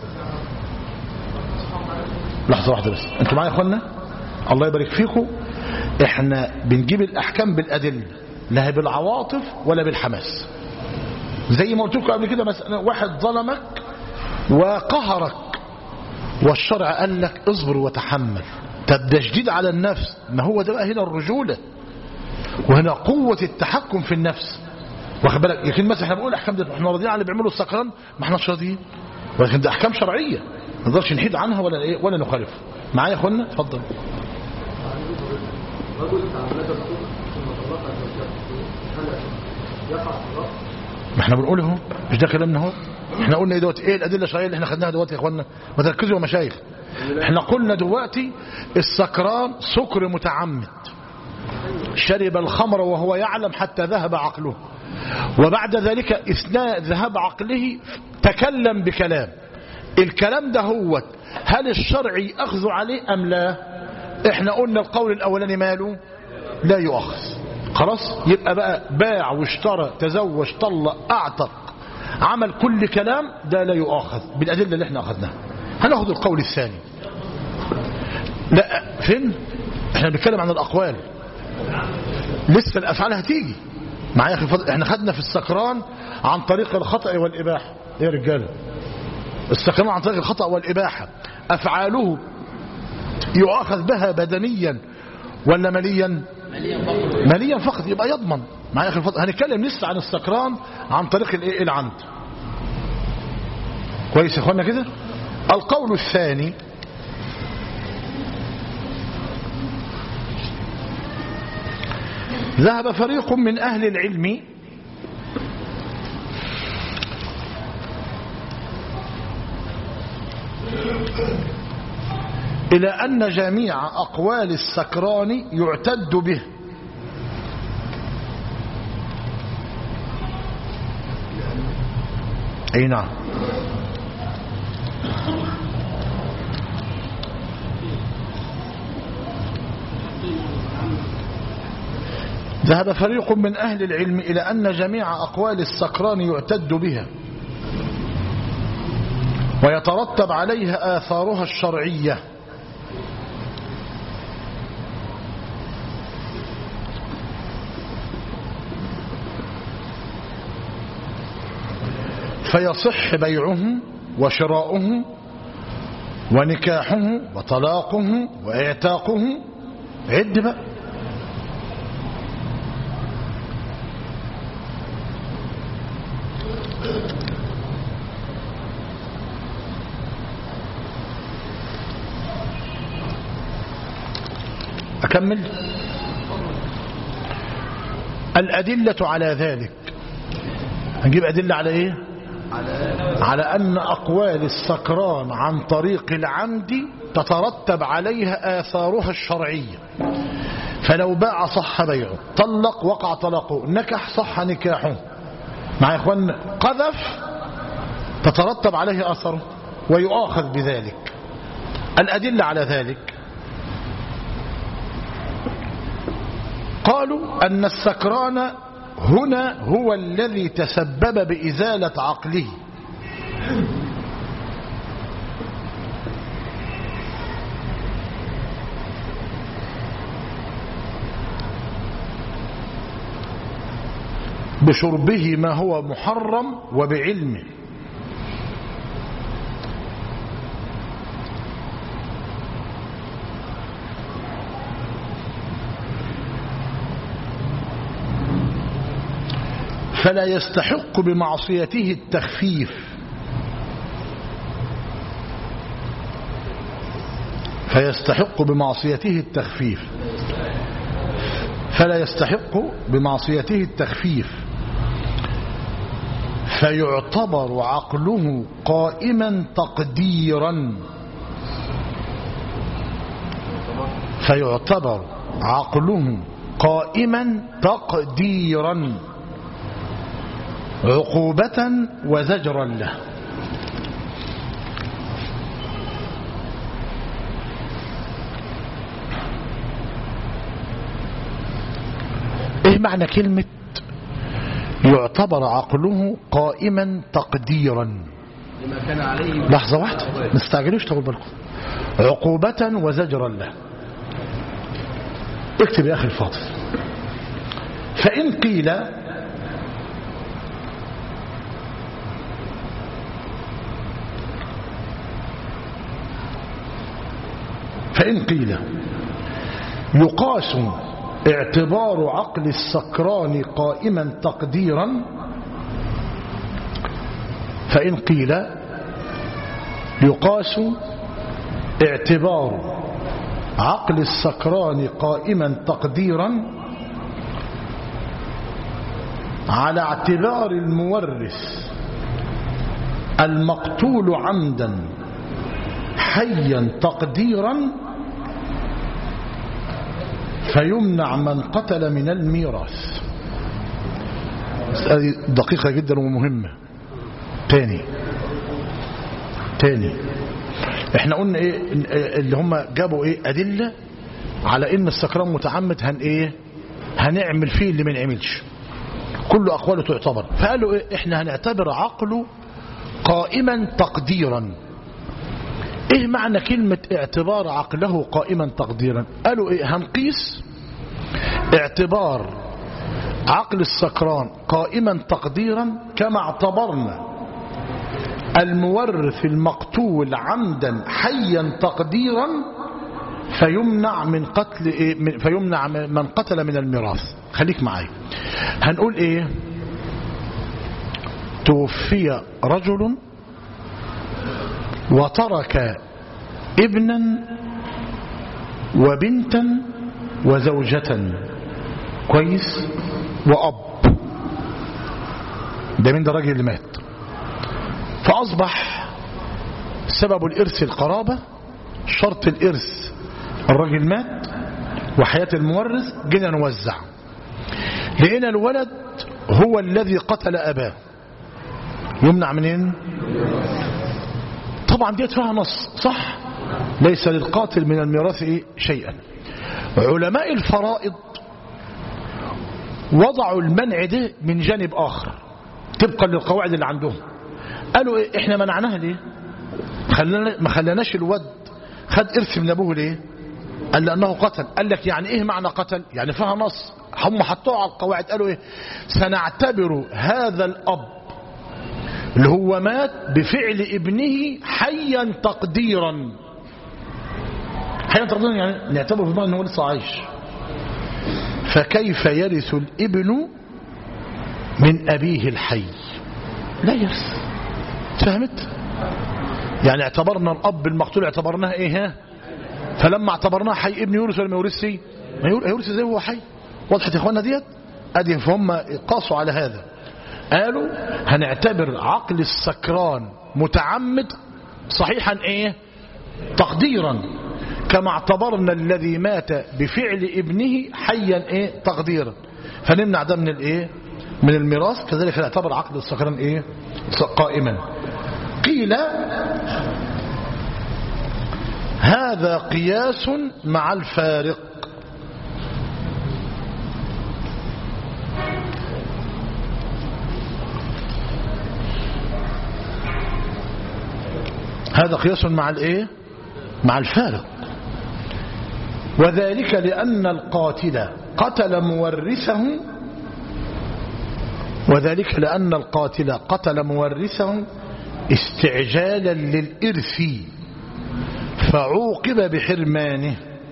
لحظة واحدة بس انتوا معايا يا اخوانا الله يبارك فيكم احنا بنجيب الاحكام بالادله لا بالعواطف ولا بالحماس زي ما قلت لكم قبل كده مثلا واحد ظلمك وقهرك والشرع قال لك اصبر وتحمل طب ده شديد على النفس ما هو ده بقى هنا الرجولة وهنا قوة التحكم في النفس واخد بالك لكن مثلا احنا بنقول احكام ده احنا راضيين على اللي بيعمله السكران ما احناش راضيين ولكن ده احكام شرعية ما نقدرش نحيد عنها ولا ايه ولا نخالف معايا يا اخوانا اتفضل رجل تعمد الصبح ثم طلق زوجته هل يقع الطلاق؟ ما احنا بنقول اهو مش ده كلامنا اهو احنا قلنا ايه دلوقتي ايه الادله الشرعيه اللي احنا خدناها دلوقتي يا اخوانا ما تركزوا يا مشايخ احنا قلنا دلوقتي السكران سكر متعمد شرب الخمر وهو يعلم حتى ذهب عقله وبعد ذلك اثناء ذهاب عقله تكلم بكلام الكلام ده هو هل الشرع يأخذ عليه أم لا احنا قلنا القول الأولاني ماله لا يؤخذ خلاص يبقى بقى باع واشترى تزوج طلق اعتق عمل كل كلام ده لا يؤاخذ بالأدلة اللي احنا أخذناها هناخذ القول الثاني لا فين احنا بنتكلم عن الأقوال لسه الأفعال هتيجي معايا يا اخي فضل احنا خدنا في السكران عن طريق الخطأ والإباحة ايه يا رجاله السكران عن طريق الخطأ والإباحة أفعاله يؤاخذ بها بدنيا ولا ماليا ماليا فقط يبقى يضمن معايا اخي الفضل هنتكلم لسه عن السكران عن طريق الايه العمد كويس يا اخوانا كده القول الثاني ذهب فريق من أهل العلم إلى أن جميع أقوال السكران يعتد به أي نعم ذهب فريق من أهل العلم إلى أن جميع أقوال السكران يعتد بها ويترتب عليها آثارها الشرعية فيصح بيعه وشراؤه ونكاحه وطلاقه واعتاقه عد بقى أكمل الأدلة على ذلك هنجيب أدلة على إيه على أن أقوال السكران عن طريق العمد تترتب عليها آثارها الشرعية فلو باع صح بيعه طلق وقع طلاقه نكح صح نكاحه مع إخوان قذف تترتب عليه أثره ويؤاخذ بذلك الأدلة على ذلك قالوا أن السكران هنا هو الذي تسبب بإزالة عقله بشربه ما هو محرم وبعلمه فلا يستحق بمعصيته التخفيف فيستحق بمعصيته التخفيف فلا يستحق بمعصيته التخفيف فيعتبر عقله قائما تقديرا فيعتبر عقله قائما تقديرا عقوبة وزجرا له ايه معنى كلمة يعتبر عقله قائما تقديرا لما كان عليه لحظة واحدة نستعجلوش طول بالكم عقوبة وزجرا له اكتب يا أخي الفاضل فإن قيل فإن قيل يقاس اعتبار عقل السكران قائما تقديرا فإن قيل يقاس اعتبار عقل السكران قائما تقديرا على اعتبار المورث المقتول عمدا حيا تقديرا فيمنع من قتل من الميراث مسألة دقيقة جدا ومهمة تاني تاني احنا قلنا ايه اللي هم جابوا ايه ادلة على ان السكران متعمد هن ايه هنعمل فيه اللي ما نعملش كل اقواله تعتبر فقالوا ايه احنا هنعتبر عقله قائما تقديرا ايه معنى كلمة اعتبار عقله قائما تقديرا قالوا ايه هنقيس اعتبار عقل السكران قائما تقديرا كما اعتبرنا المورث المقتول عمدا حيا تقديرا فيمنع من قتل إيه من فيمنع من قتل من الميراث خليك معايا هنقول ايه توفي رجل وترك ابنا وبنتا وزوجة كويس وأب ده من ده الراجل اللي مات فأصبح سبب الإرث القرابة شرط الإرث الراجل مات وحياة المورث جينا نوزع لقينا الولد هو الذي قتل أباه يمنع منين طبعا ديت فيها نص صح ليس للقاتل من الميراث شيئا علماء الفرائض وضعوا المنع ده من جانب آخر طبقا للقواعد اللي عندهم قالوا إيه احنا منعناها ليه خلنا ما خلناش الود خد إرث من أبوه ليه قال لأنه قتل قال لك يعني إيه معنى قتل يعني فيها نص هم حطوها على القواعد قالوا إيه سنعتبر هذا الأب اللي هو مات بفعل ابنه حيا تقديرا حيا تقديرا يعني نعتبر في انه لسه عايش فكيف يرث الابن من أبيه الحي لا يرث فهمت يعني اعتبرنا الأب المقتول اعتبرناه ايه ها فلما اعتبرناه حي ابن يورث ولا ما يورثش ما يورث زي هو حي وضحت يا اخوانا ديت ادي فهم قاسوا على هذا قالوا هنعتبر عقل السكران متعمد صحيحا ايه تقديرا كما اعتبرنا الذي مات بفعل ابنه حيا ايه تقديرا فنمنع ده من الايه من الميراث كذلك نعتبر عقل السكران ايه قائما قيل هذا قياس مع الفارق هذا قياس مع الايه مع الفارق وذلك لأن القاتل قتل مورثه وذلك لأن القاتل قتل مورثه استعجالا للإرث فعوقب بحرمانه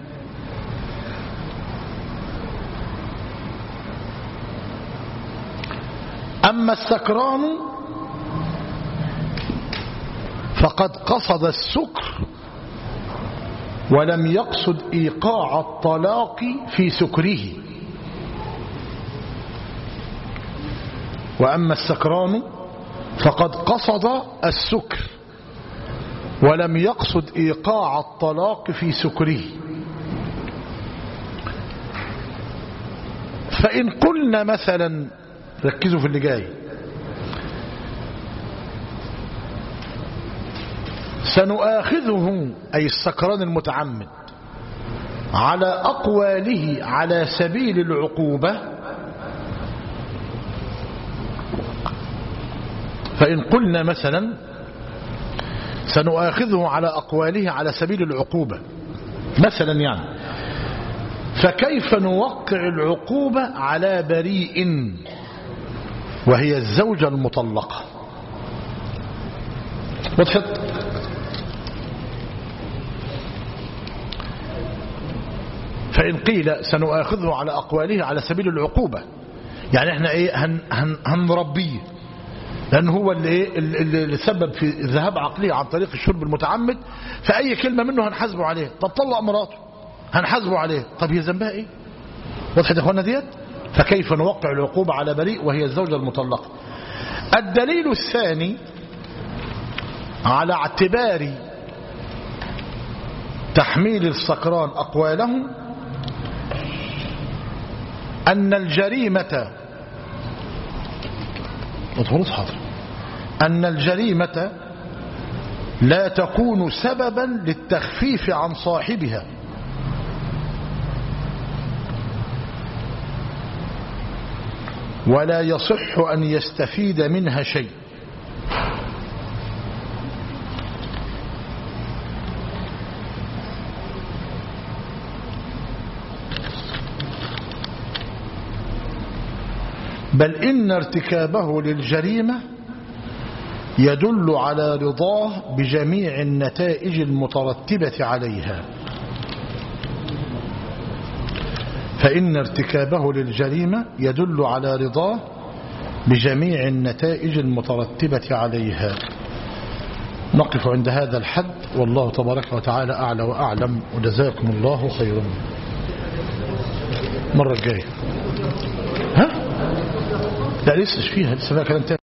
أما السكران فقد قصد السكر ولم يقصد إيقاع الطلاق في سكره وأما السكران فقد قصد السكر ولم يقصد إيقاع الطلاق في سكره فإن قلنا مثلا ركزوا في اللي جاي سنؤاخذه أي السكران المتعمد على أقواله على سبيل العقوبة فإن قلنا مثلا سنؤاخذه على أقواله على سبيل العقوبة مثلا يعني فكيف نوقع العقوبة على بريء وهي الزوجة المطلقة وضحت فإن قيل سنؤاخذه على أقواله على سبيل العقوبة يعني احنا ايه هن هن هنربيه لأن هو اللي, ايه اللي سبب في ذهاب عقلية عن طريق الشرب المتعمد فأي كلمة منه هنحاسبه عليه طب طلق مراته هنحاسبه عليه طب هي ذنبها ايه وضحت يا اخوانا ديت فكيف نوقع العقوبة على بريء وهي الزوجة المطلقة الدليل الثاني على اعتبار تحميل السكران أقوالهم أن الجريمة اضغط حاضر أن الجريمة لا تكون سببا للتخفيف عن صاحبها ولا يصح أن يستفيد منها شيء بل إن ارتكابه للجريمة يدل على رضاه بجميع النتائج المترتبة عليها فإن ارتكابه للجريمة يدل على رضاه بجميع النتائج المترتبة عليها نقف عند هذا الحد والله تبارك وتعالى أعلى وأعلم وجزاكم الله خيرا مرة الجاية ها لا لسه فيها لسه فيها كلام تاني